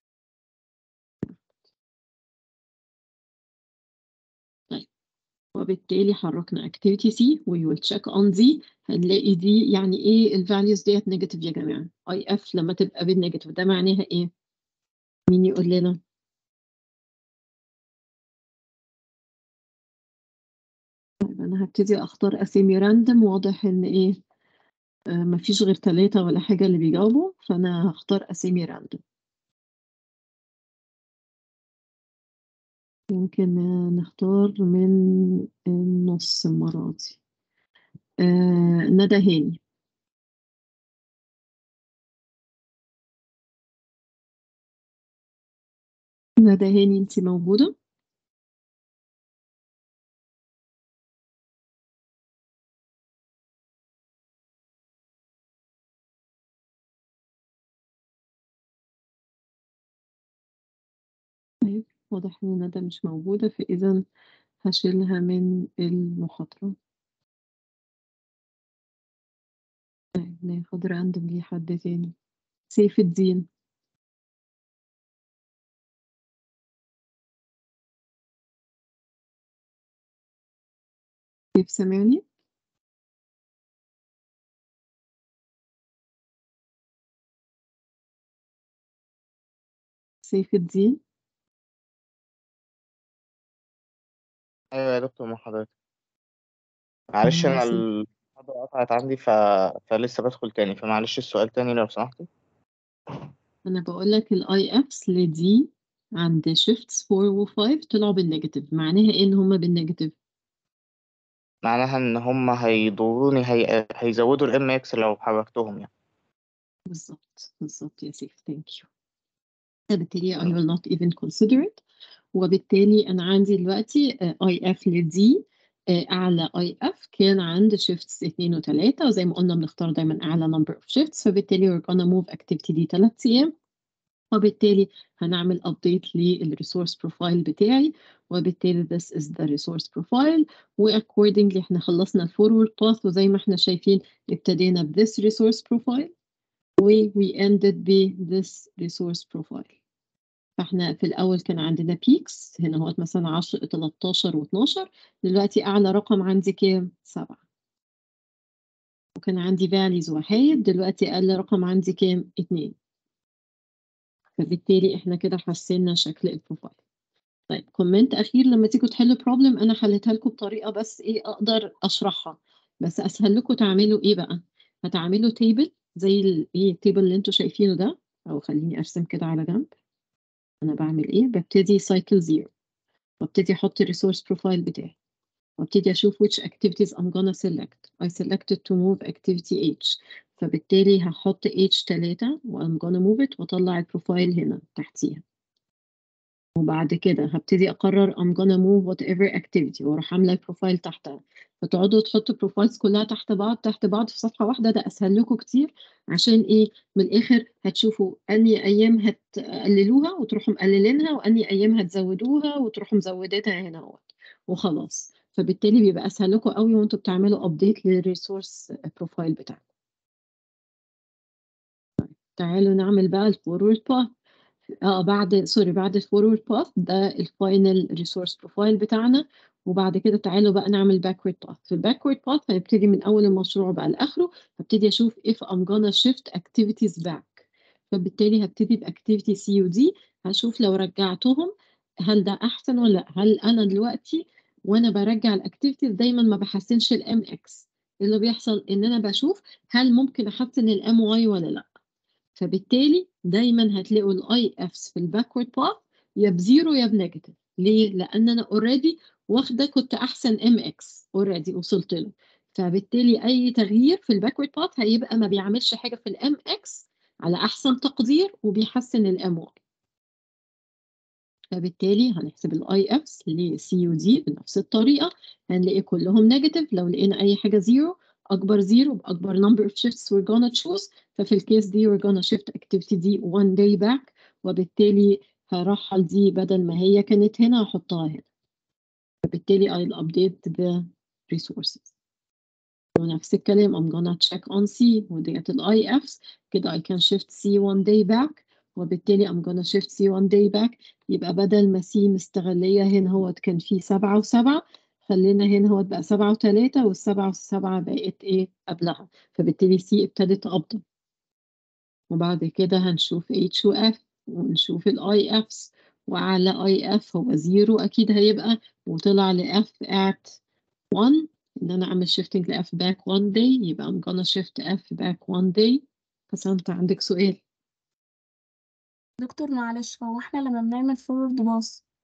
وبالتالي حركنا activity C we will check on D هنلاقي دي يعني ايه الفاليوز ديت نيجاتيف يا جماعة اي اف لما تبقى بالنيجاتيف ده معناها ايه مين يقول لنا طيب انا هبتدي اختار اسامي راندم واضح ان ايه آه مفيش غير ثلاثة ولا حاجة اللي بيجاوبوا فانا هختار اسامي راندم يمكن آه، نختار من النص المرة دي آه ندى هاني ندى هاني انت موجودة طيب واضح ان ندى مش موجودة فإذا هشيلها من المخاطرة طيب ناخد راندوملي حد تاني سيف الدين سيف سامعني سيف الدين ايوه يا دكتور مع حضرتك معلش آه، انا سيف. المحاضرة قطعت عندي ف... فلسه بدخل تاني فمعلش السؤال تاني لو سمحتي انا بقول لك الاي افس لدي عند شيفتس 4 و 5 طلعوا بالنيجاتيف معناها ايه ان هما بالنيجاتيف معناها ان هم هيضروني هي... هيزودوا الام اكس لو حركتهم يعني بالظبط بالظبط يا سيف ثانك يو فبالتالي I will not even consider it وبالتالي أنا عندي دلوقتي اي اف لدي أعلى اي اف كان عند شيفتس 2 و 3 وزي ما قلنا بنختار دايما أعلى number of shifts فبالتالي we're gonna move activity دي 3 أيام وبالتالي هنعمل update للريسورس بروفايل بتاعي وبالتالي this is the resource profile و accordingly احنا خلصنا الفورورد باث وزي ما احنا شايفين ابتدينا ب this resource profile و we ended ب this resource profile فاحنا في الأول كان عندنا peaks هنا هو مثلا 10 13 و12 دلوقتي أعلى رقم عندي كام؟ 7 وكان عندي values وحايد دلوقتي أقل رقم عندي كام؟ 2 فبالتالي احنا كده حسنا شكل البروفايل طيب كومنت أخير لما تيجوا تحلوا بروبلم أنا حليتها لكم بطريقة بس إيه أقدر أشرحها بس أسهل لكم تعملوا إيه بقى؟ هتعملوا تيبل زي ال- إيه التيبل اللي أنتوا شايفينه ده أو خليني أرسم كده على جنب أنا بعمل إيه؟ ببتدي سايكل زيرو وابتدي أحط الريسورس بروفايل بتاعي وابتدي أشوف which activities I'm gonna select I selected to move activity H فبالتالي هحط H3 و I'm gonna move it وأطلع البروفايل هنا تحتيها وبعد كده هبتدي أقرر I'm gonna move whatever activity وأروح عاملة البروفايل تحتها فتقعدوا تحطوا بروفايلز كلها تحت بعض تحت بعض في صفحة واحدة ده أسهل لكم كتير عشان إيه من الآخر هتشوفوا أنهي أيام هتقللوها وتروحوا مقللينها وأنهي أيام هتزودوها وتروحوا مزودينها هنا اهوت وخلاص فبالتالي بيبقى أسهل لكم قوي وأنتوا بتعملوا أبديت للريسورس بروفايل بتاعكم تعالوا نعمل بقى الفورورد باث اه بعد سوري بعد الفورورد باث ده الفاينل ريسورس بروفايل بتاعنا وبعد كده تعالوا بقى نعمل باكورد باث في الباكورد باث هنبتدي من اول المشروع بقى لاخره هبتدي اشوف if I'm gonna shift activities back فبالتالي هبتدي باكتيفيتي سي ودي هشوف لو رجعتهم هل ده احسن ولا لأ؟ هل انا دلوقتي وانا برجع الاكتيفيتيز دايما ما بحسنش الام اكس اللي بيحصل ان انا بشوف هل ممكن احسن الام واي ولا لا فبالتالي دايما هتلاقوا الاي افس في الباكورد باث يا بزيرو يا بنيجاتيف ليه؟ لان انا اوريدي واخده كنت احسن ام اكس اوريدي وصلت له فبالتالي اي تغيير في الباكورد باث هيبقى ما بيعملش حاجه في الام اكس على احسن تقدير وبيحسن الام واي فبالتالي هنحسب الاي افس لسي ودي بنفس الطريقه هنلاقي كلهم نيجاتيف لو لقينا اي حاجه زيرو اكبر زيرو باكبر number of shifts we're gonna choose ففي الكيس دي we're gonna shift activity دي one day back وبالتالي هرحل دي بدل ما هي كانت هنا هحطها هنا فبالتالي I'll update the resources ونفس الكلام I'm gonna check on C وديت ال IFs كده I can shift C one day back وبالتالي I'm gonna shift C one day back يبقى بدل ما C مستغلية هنا هو كان فيه سبعة وسبعة خلينا هنا هو بقى سبعة وتلاتة والسبعة والسبعة بقت ايه قبلها فبالتالي C ابتدت تقبض وبعد كده هنشوف H و F ونشوف ال IFs وعلى IF هو زيرو أكيد هيبقى وطلع ل F at 1 إن أنا أعمل shifting ل F back one day يبقى I'm gonna shift F back one day بس أنت عندك سؤال دكتور معلش هو احنا لما بنعمل فورورد باص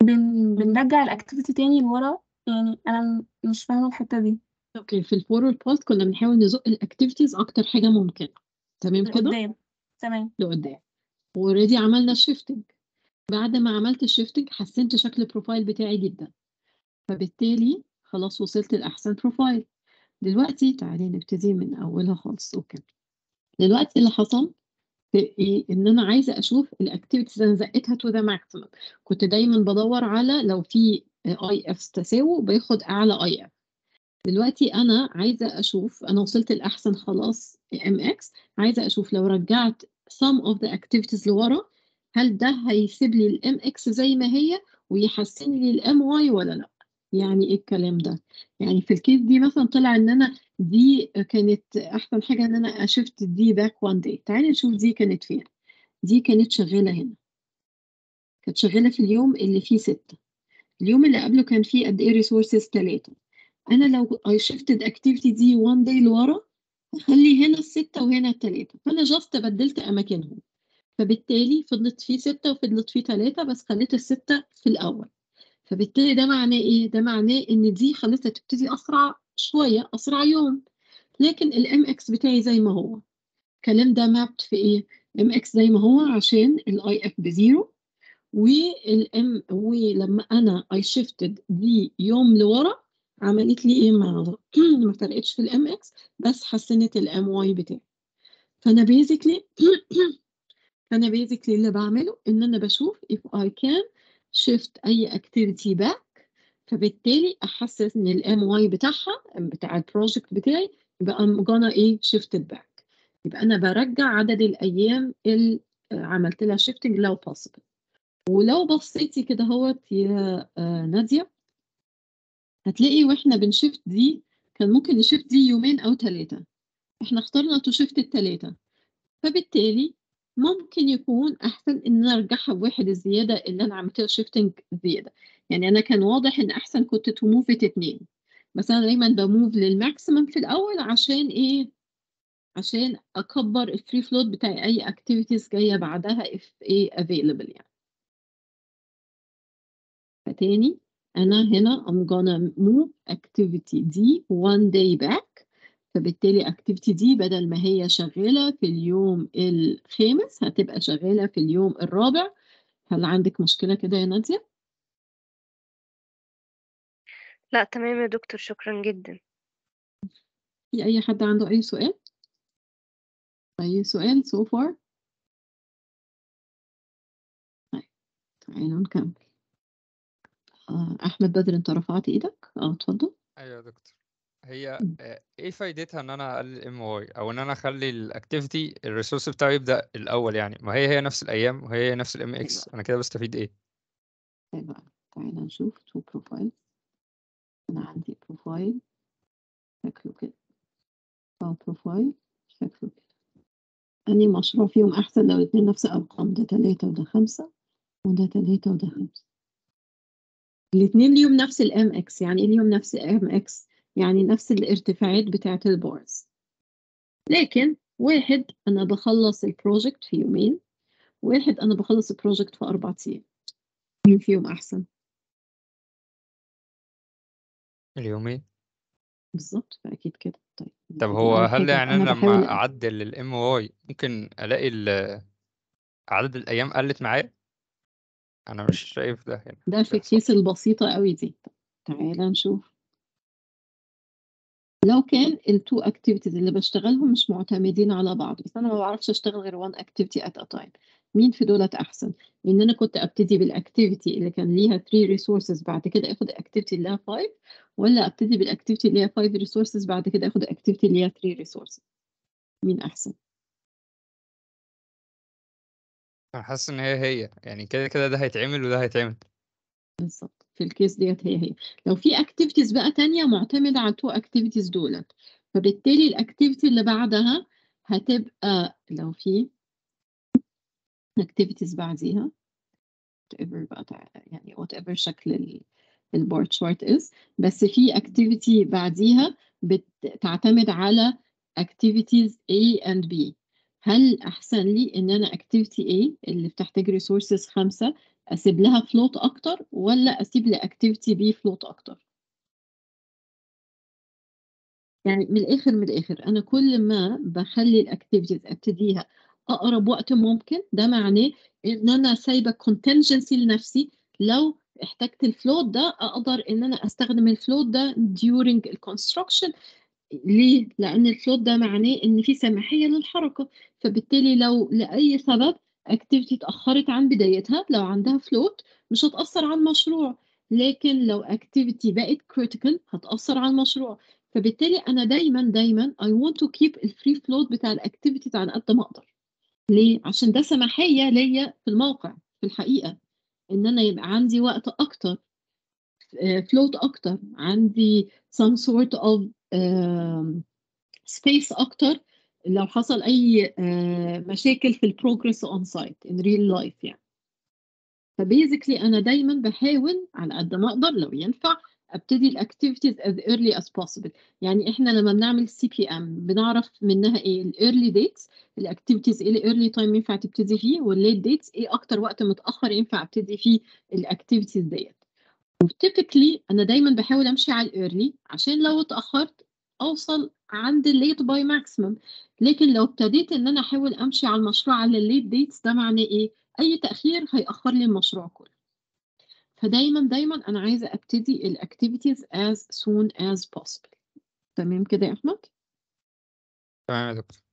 بن... بنرجع الاكتيفيتي تاني لورا يعني انا م- مش فاهمة الحتة دي اوكي في الفورورد باث كنا بنحاول نزق الاكتيفيتيز اكتر حاجه ممكنه تمام كده لقدام تمام لقدام اوريدي عملنا الشيفتنج بعد ما عملت الشيفتنج حسنت شكل البروفايل بتاعي جدا فبالتالي خلاص وصلت لاحسن بروفايل دلوقتي تعالي نبتدي من اولها خالص اوكي دلوقتي اللي حصل في ايه ان انا عايزه اشوف الاكتيفيتيز انا زقتها تو ذا ماكسيمم كنت دايما بدور على لو في اي اف تساوي باخد اعلى اي اف دلوقتي انا عايزه اشوف انا وصلت الاحسن خلاص ام اكس عايزه اشوف لو رجعت some of the activities لورا هل ده هيسيب لي الام اكس زي ما هي ويحسن لي الام واي ولا لا يعني ايه الكلام ده يعني في الكيس دي مثلا طلع ان انا دي كانت احسن حاجه ان انا اشفت دي باك وان داي تعالي نشوف دي كانت فين دي كانت شغاله هنا كانت شغاله في اليوم اللي فيه ستة اليوم اللي قبله كان فيه قد ايه ريسورسز ثلاثة انا لو I shifted activity دي one day لورا هخلي هنا الستة وهنا التلاتة فانا جاست بدلت اماكنهم فبالتالي فضلت فيه ستة وفضلت فيه تلاتة بس خليت الستة في الاول فبالتالي ده معناه ايه ده معناه ان دي خليتها تبتدي اسرع شوية اسرع يوم لكن الام اكس بتاعي زي ما هو الكلام ده مابت في ايه ام اكس زي ما هو عشان الاي اف بزيرو والام ولما انا اي شيفتد دي يوم لورا عملت لي ايه ما ما فرقتش في الام اكس بس حسنت الام واي بتاعي فانا بيزيكلي فانا بيزيكلي اللي بعمله ان انا بشوف if I can shift اي activity back فبالتالي احسن ان الام واي بتاعها بتاع البروجكت بتاعي يبقى I'm gonna ايه shift it back يبقى انا برجع عدد الايام اللي عملت لها shifting لو possible ولو بصيتي كده هوت يا آه، نادية هتلاقي واحنا بنشفت دي كان ممكن نشفت دي يومين او ثلاثة احنا اخترنا تو شفت الثلاثة فبالتالي ممكن يكون احسن ان انا ارجعها بواحد الزيادة اللي انا عملت له شيفتنج زيادة يعني انا كان واضح ان احسن كنت تو موف اتنين بس انا دايما بموف للماكسيمم في الاول عشان ايه عشان اكبر الفري فلوت بتاع اي اكتيفيتيز جايه بعدها if ايه available يعني فتاني أنا هنا I'm gonna move activity دي one day back فبالتالي activity دي بدل ما هي شغالة في اليوم الخامس هتبقى شغالة في اليوم الرابع هل عندك مشكلة كده يا نادية؟ لا تمام يا دكتور شكرا جدا في أي حد عنده أي سؤال؟ أي سؤال so far؟ طيب تعالوا نكمل آه، أحمد بدر أنت رفعت إيدك؟ أه اتفضل ايوه يا دكتور هي آه، ايه فايدتها ان انا اقلل الام واي او ان انا اخلي الاكتيفيتي الريسورس بتاعه يبدا الاول يعني ما هي هي نفس الايام وهي هي نفس الام اكس انا كده بستفيد ايه طيب بقى تعالى نشوف تو بروفايل أنا عندي بروفايل شكله كده أه بروفايل شكله كده أنهي مشروع فيهم أحسن لو الاتنين نفس الأرقام ده تلاتة وده خمسة وده تلاتة وده خمسة الاتنين ليهم نفس الام اكس يعني ايه ليهم نفس الام اكس يعني نفس الارتفاعات بتاعة البارز لكن واحد انا بخلص البروجكت في يومين واحد انا بخلص البروجكت في اربع ايام مين فيهم احسن اليومين بالظبط فاكيد كده طيب طب دي هو أول هل حاجة يعني أنا انا بحاول لما اعدل الام واي ممكن الاقي ال- عدد الايام قلت معايا انا مش شايف ده هنا ده في بيحصل الكيس البسيطة قوي دي تعالى نشوف لو كان التو اكتيفيتيز اللي بشتغلهم مش معتمدين على بعض بس انا ما بعرفش اشتغل غير وان اكتيفيتي ات ا تايم مين في دولت احسن ان انا كنت ابتدي بالاكتيفيتي اللي كان ليها 3 ريسورسز بعد كده اخد الاكتيفيتي اللي لها 5 ولا ابتدي بالاكتيفيتي اللي هي 5 ريسورسز بعد كده اخد الاكتيفيتي اللي هي 3 ريسورسز مين احسن انا حاسس ان هي هي يعني كده كده ده هيتعمل وده هيتعمل بالظبط في الكيس ديت هي هي لو في اكتيفيتيز بقى تانية معتمدة على التو اكتيفيتيز دولت فبالتالي الاكتيفيتي اللي بعدها هتبقى لو في اكتيفيتيز بعديها whatever بقى تع- يعني whatever شكل البار تشارت is بس في activity بعديها بتعتمد على activities A and B هل أحسن لي إن أنا activity A اللي بتحتاج resources خمسة اسيب لها فلوت اكتر ولا اسيب لاكتيفيتي بي فلوت اكتر يعني من الاخر من الاخر انا كل ما بخلي الاكتيفيتيز ابتديها اقرب وقت ممكن ده معناه ان انا سايبه contingency لنفسي لو احتجت الفلوت ده اقدر ان انا استخدم الفلوت ده during الكونستراكشن ليه؟ لأن الفلوت ده معناه إن في سماحية للحركة فبالتالي لو لأي سبب اكتيفيتي اتأخرت عن بدايتها لو عندها فلوت مش هتأثر على المشروع لكن لو اكتيفيتي بقت critical هتأثر على المشروع فبالتالي أنا دايما دايما I want to keep الفري فلوت بتاع الاكتيفيتيز على قد ما أقدر ليه؟ عشان ده سماحية ليا في الموقع في الحقيقة إن أنا يبقى عندي وقت أكتر فلوت أكتر عندي some sort of سبيس اكتر لو حصل اي مشاكل في البروجرس اون سايت ان ريل لايف يعني فبيزيكلي انا دايما بحاول على قد ما اقدر لو ينفع ابتدي الاكتيفيتيز as early as possible يعني احنا لما بنعمل سي بي ام بنعرف منها ايه الايرلي ديتس الاكتيفيتيز ايه الايرلي تايم ينفع تبتدي فيه والليت ديتس ايه اكتر وقت متاخر ينفع ابتدي فيه الاكتيفيتيز ديت وتيبيكلي انا دايما بحاول امشي على الايرلي عشان لو اتاخرت اوصل عند الليت باي ماكسيمم لكن لو ابتديت ان انا احاول امشي على المشروع على الليت ديتس ده معناه ايه اي تاخير هياخر لي المشروع كله فدايما دايما انا عايزه ابتدي الاكتيفيتيز as soon as possible تمام كده يا احمد تمام يا دكتور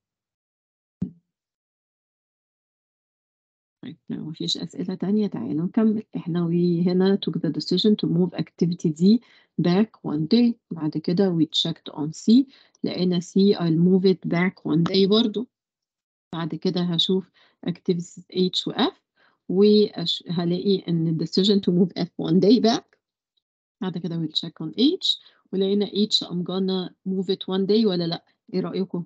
طيب لو مفيش أسئلة تانية تعالوا نكمل احنا we هنا took the decision to move activity D back one day بعد كده we checked on C لقينا C I'll move it back one day برضو بعد كده هشوف activities H و F وهلاقي ان decision to move F one day back بعد كده we'll check on H ولقينا H I'm gonna move it one day ولا لأ ايه رأيكم؟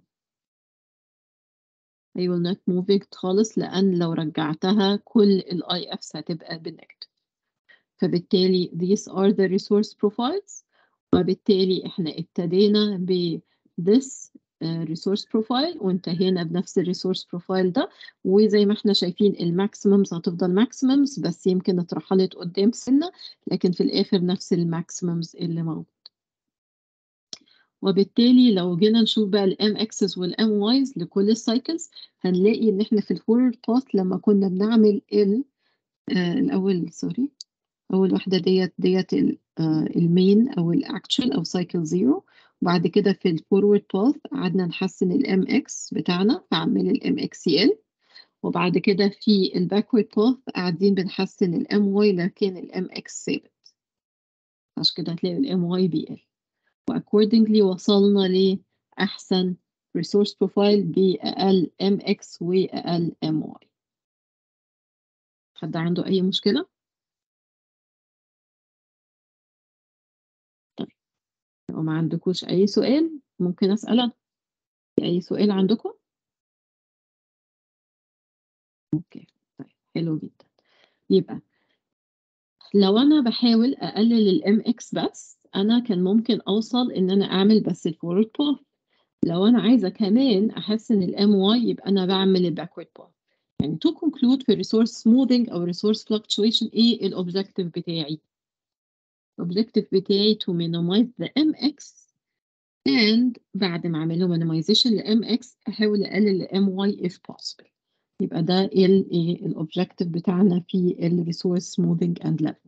I will not move it خالص لأن لو رجعتها كل ال IFs هتبقى بالنيجاتيف فبالتالي these are the resource profiles وبالتالي احنا ابتدينا ب this uh, resource profile وانتهينا بنفس ال resource profile ده وزي ما احنا شايفين الماكسيممز هتفضل ماكسيممز بس يمكن اترحلت قدام سنة لكن في الآخر نفس الماكسيممز اللي موجود وبالتالي لو جينا نشوف بقى الام اكسس والام وايز لكل السايكلز هنلاقي ان احنا في الفورورد باث لما كنا بنعمل ال آه الاول سوري اول واحده ديت ديت المين او الاكتشوال او سايكل زيرو وبعد كده في الفورورد باث قعدنا نحسن الام اكس بتاعنا فعمل الام اكس سي ال وبعد كده في الباكورد باث قاعدين بنحسن الام واي لكن الام اكس ثابت عشان كده هتلاقي الام واي بي ال واكوردنجلي وصلنا لأحسن resource profile بأقل MX وأقل MY حد عنده أي مشكلة؟ طيب لو ما عندكوش أي سؤال ممكن أسأل أنا في أي سؤال عندكم؟ أوكي طيب حلو جدا يبقى لو أنا بحاول أقلل ال MX بس انا كان ممكن اوصل ان انا اعمل بس الفورورد باث لو انا عايزه كمان احسن الام واي يبقى انا بعمل الباكورد باث يعني تو كونكلود في الريسورس سموذنج او الريسورس فلكتويشن ايه الاوبجيكتيف بتاعي الاوبجيكتيف بتاعي to minimize the mx and بعد ما اعمل له minimization ل mx احاول اقلل ال my if possible يبقى ده الايه الاوبجيكتيف بتاعنا في الريسورس سموذنج اند level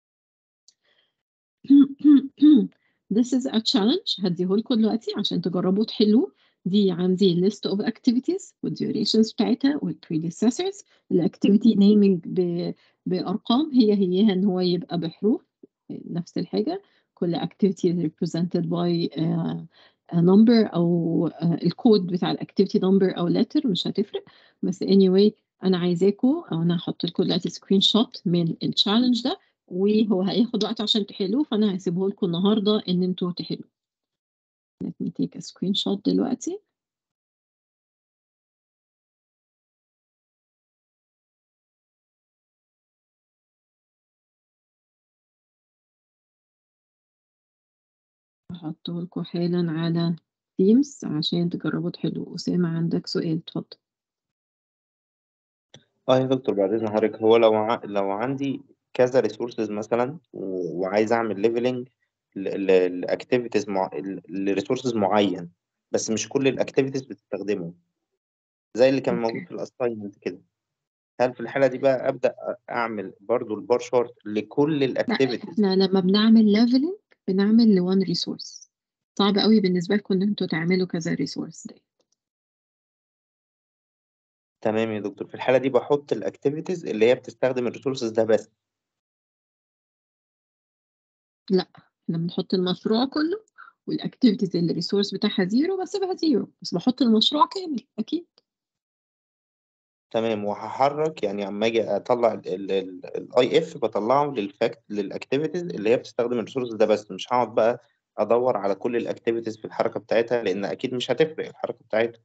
This is a challenge هديهولكوا دلوقتي عشان تجربوا تحلوه دي عندي list of activities والdurations بتاعتها والpredecessors الactivity naming ب... بأرقام هي هيها إن هو يبقى بحروف نفس الحاجة كل activity represented by uh, a number أو uh, الكود بتاع الactivity number أو letter مش هتفرق بس anyway أنا عايزاكوا أو أنا هحط لكم دلوقتي سكرين شوت من التشالنج ده وهو هياخد وقت عشان تحلوه فانا هسيبه لكم النهارده ان انتوا تحلوه let me take a screenshot دلوقتي هحطه لكم حالا على تيمز عشان تجربوا تحلوه أسامة عندك سؤال اتفضل اه يا دكتور بعد اذن حضرتك هو لو ع... لو عندي كذا ريسورسز مثلا و... وعايز اعمل ليفلنج لاكتيفيتيز مع... لريسورسز معين بس مش كل الاكتيفيتيز بتستخدمه زي اللي كان موجود اوكي في الاساينمنت كده هل في الحالة دي بقى ابدا اعمل برضو البار شارت لكل لا الاكتيفيتيز احنا لما بنعمل ليفلنج بنعمل لوان ريسورس صعب قوي بالنسبة لكم ان انتوا تعملوا كذا ريسورس ده تمام يا دكتور في الحالة دي بحط الاكتيفيتيز اللي هي بتستخدم الريسورسز ده بس لا احنا بنحط المشروع كله والاكتيفيتيز اللي الريسورس بتاعها زيرو بسيبها زيرو بس بحط المشروع كامل اكيد تمام وهحرك يعني اما اجي اطلع الاي اف بطلعه للفاكت للاكتيفيتيز اللي هي بتستخدم الريسورس ده بس مش هقعد بقى ادور على كل الاكتيفيتيز في الحركه بتاعتها لان اكيد مش هتفرق الحركه بتاعتها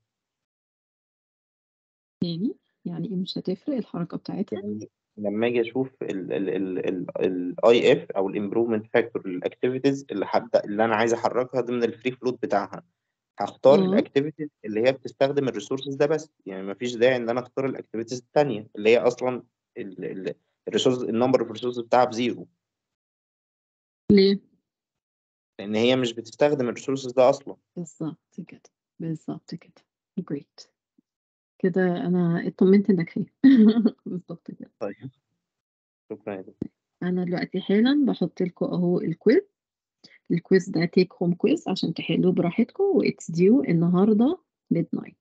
يعني يعني ايه مش هتفرق الحركة بتاعتها يعني لما اجي اشوف الاي اف او الامبروفمنت فاكتور للاكتيفيتيز اللي هبدا اللي انا عايز احركها ضمن الفري فلوت بتاعها هختار اه الاكتيفيتيز اللي هي بتستخدم الريسورسز ده بس يعني مفيش داعي ان انا اختار الاكتيفيتيز التانية اللي هي اصلا الريسورس النمبر اوف ريسورسز بتاعها بزيرو ليه لان هي مش بتستخدم الريسورسز ده اصلا بالظبط كده بالظبط كده جريت كده انا اطمنت انك فيه بالظبط كده طيب شكرا يا دكتور انا دلوقتي حالا بحط لكم اهو الكويز الكويز ده تيك هوم كويز عشان تحلوه براحتكم واتس ديو النهارده ميد نايت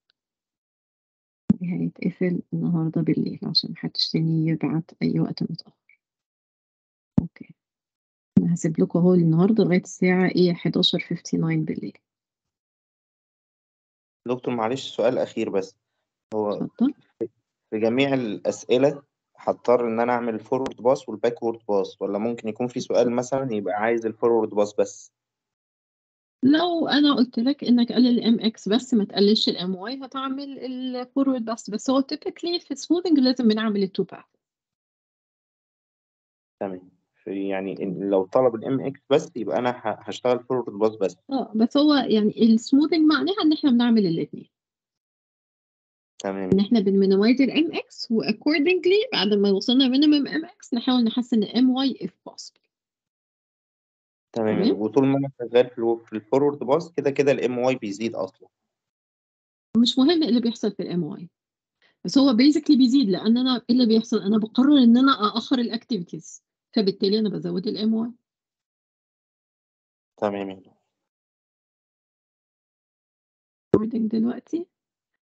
هيتقفل النهارده بالليل عشان محدش تاني يبعت اي وقت متاخر اوكي انا هسيب لكم اهو النهارده لغايه الساعه ايه 11:59 بالليل دكتور معلش سؤال اخير بس هو اتفضل في جميع الاسئله هضطر ان انا اعمل الفورورد باس والباكورد باس ولا ممكن يكون في سؤال مثلا يبقى عايز الفورورد باس بس لو انا قلت لك انك قلل الام اكس بس ما تقللش الام واي هتعمل الفورورد بس بس هو تيبيكلي في السموثنج لازم بنعمل التو باث تمام في يعني إن لو طلب الام اكس بس يبقى انا ه- هشتغل فورورد باس بس اه بس هو يعني السموثنج معناها ان احنا بنعمل الاثنين تمام ان احنا بنمينيمايز الام اكس واكوردنجلي بعد ما وصلنا مينيمم ام اكس نحاول نحسن الام واي if possible تمام تمام وطول ما انا شغال في الو- في الفورورد باس كده كده الام واي بيزيد اصلا مش مهم ايه اللي بيحصل في الام واي بس هو بيزيكلي بيزيد لان انا ايه اللي بيحصل انا بقرر ان انا اخر الاكتيفيتيز فبالتالي انا بزود الام واي تمام دلوقتي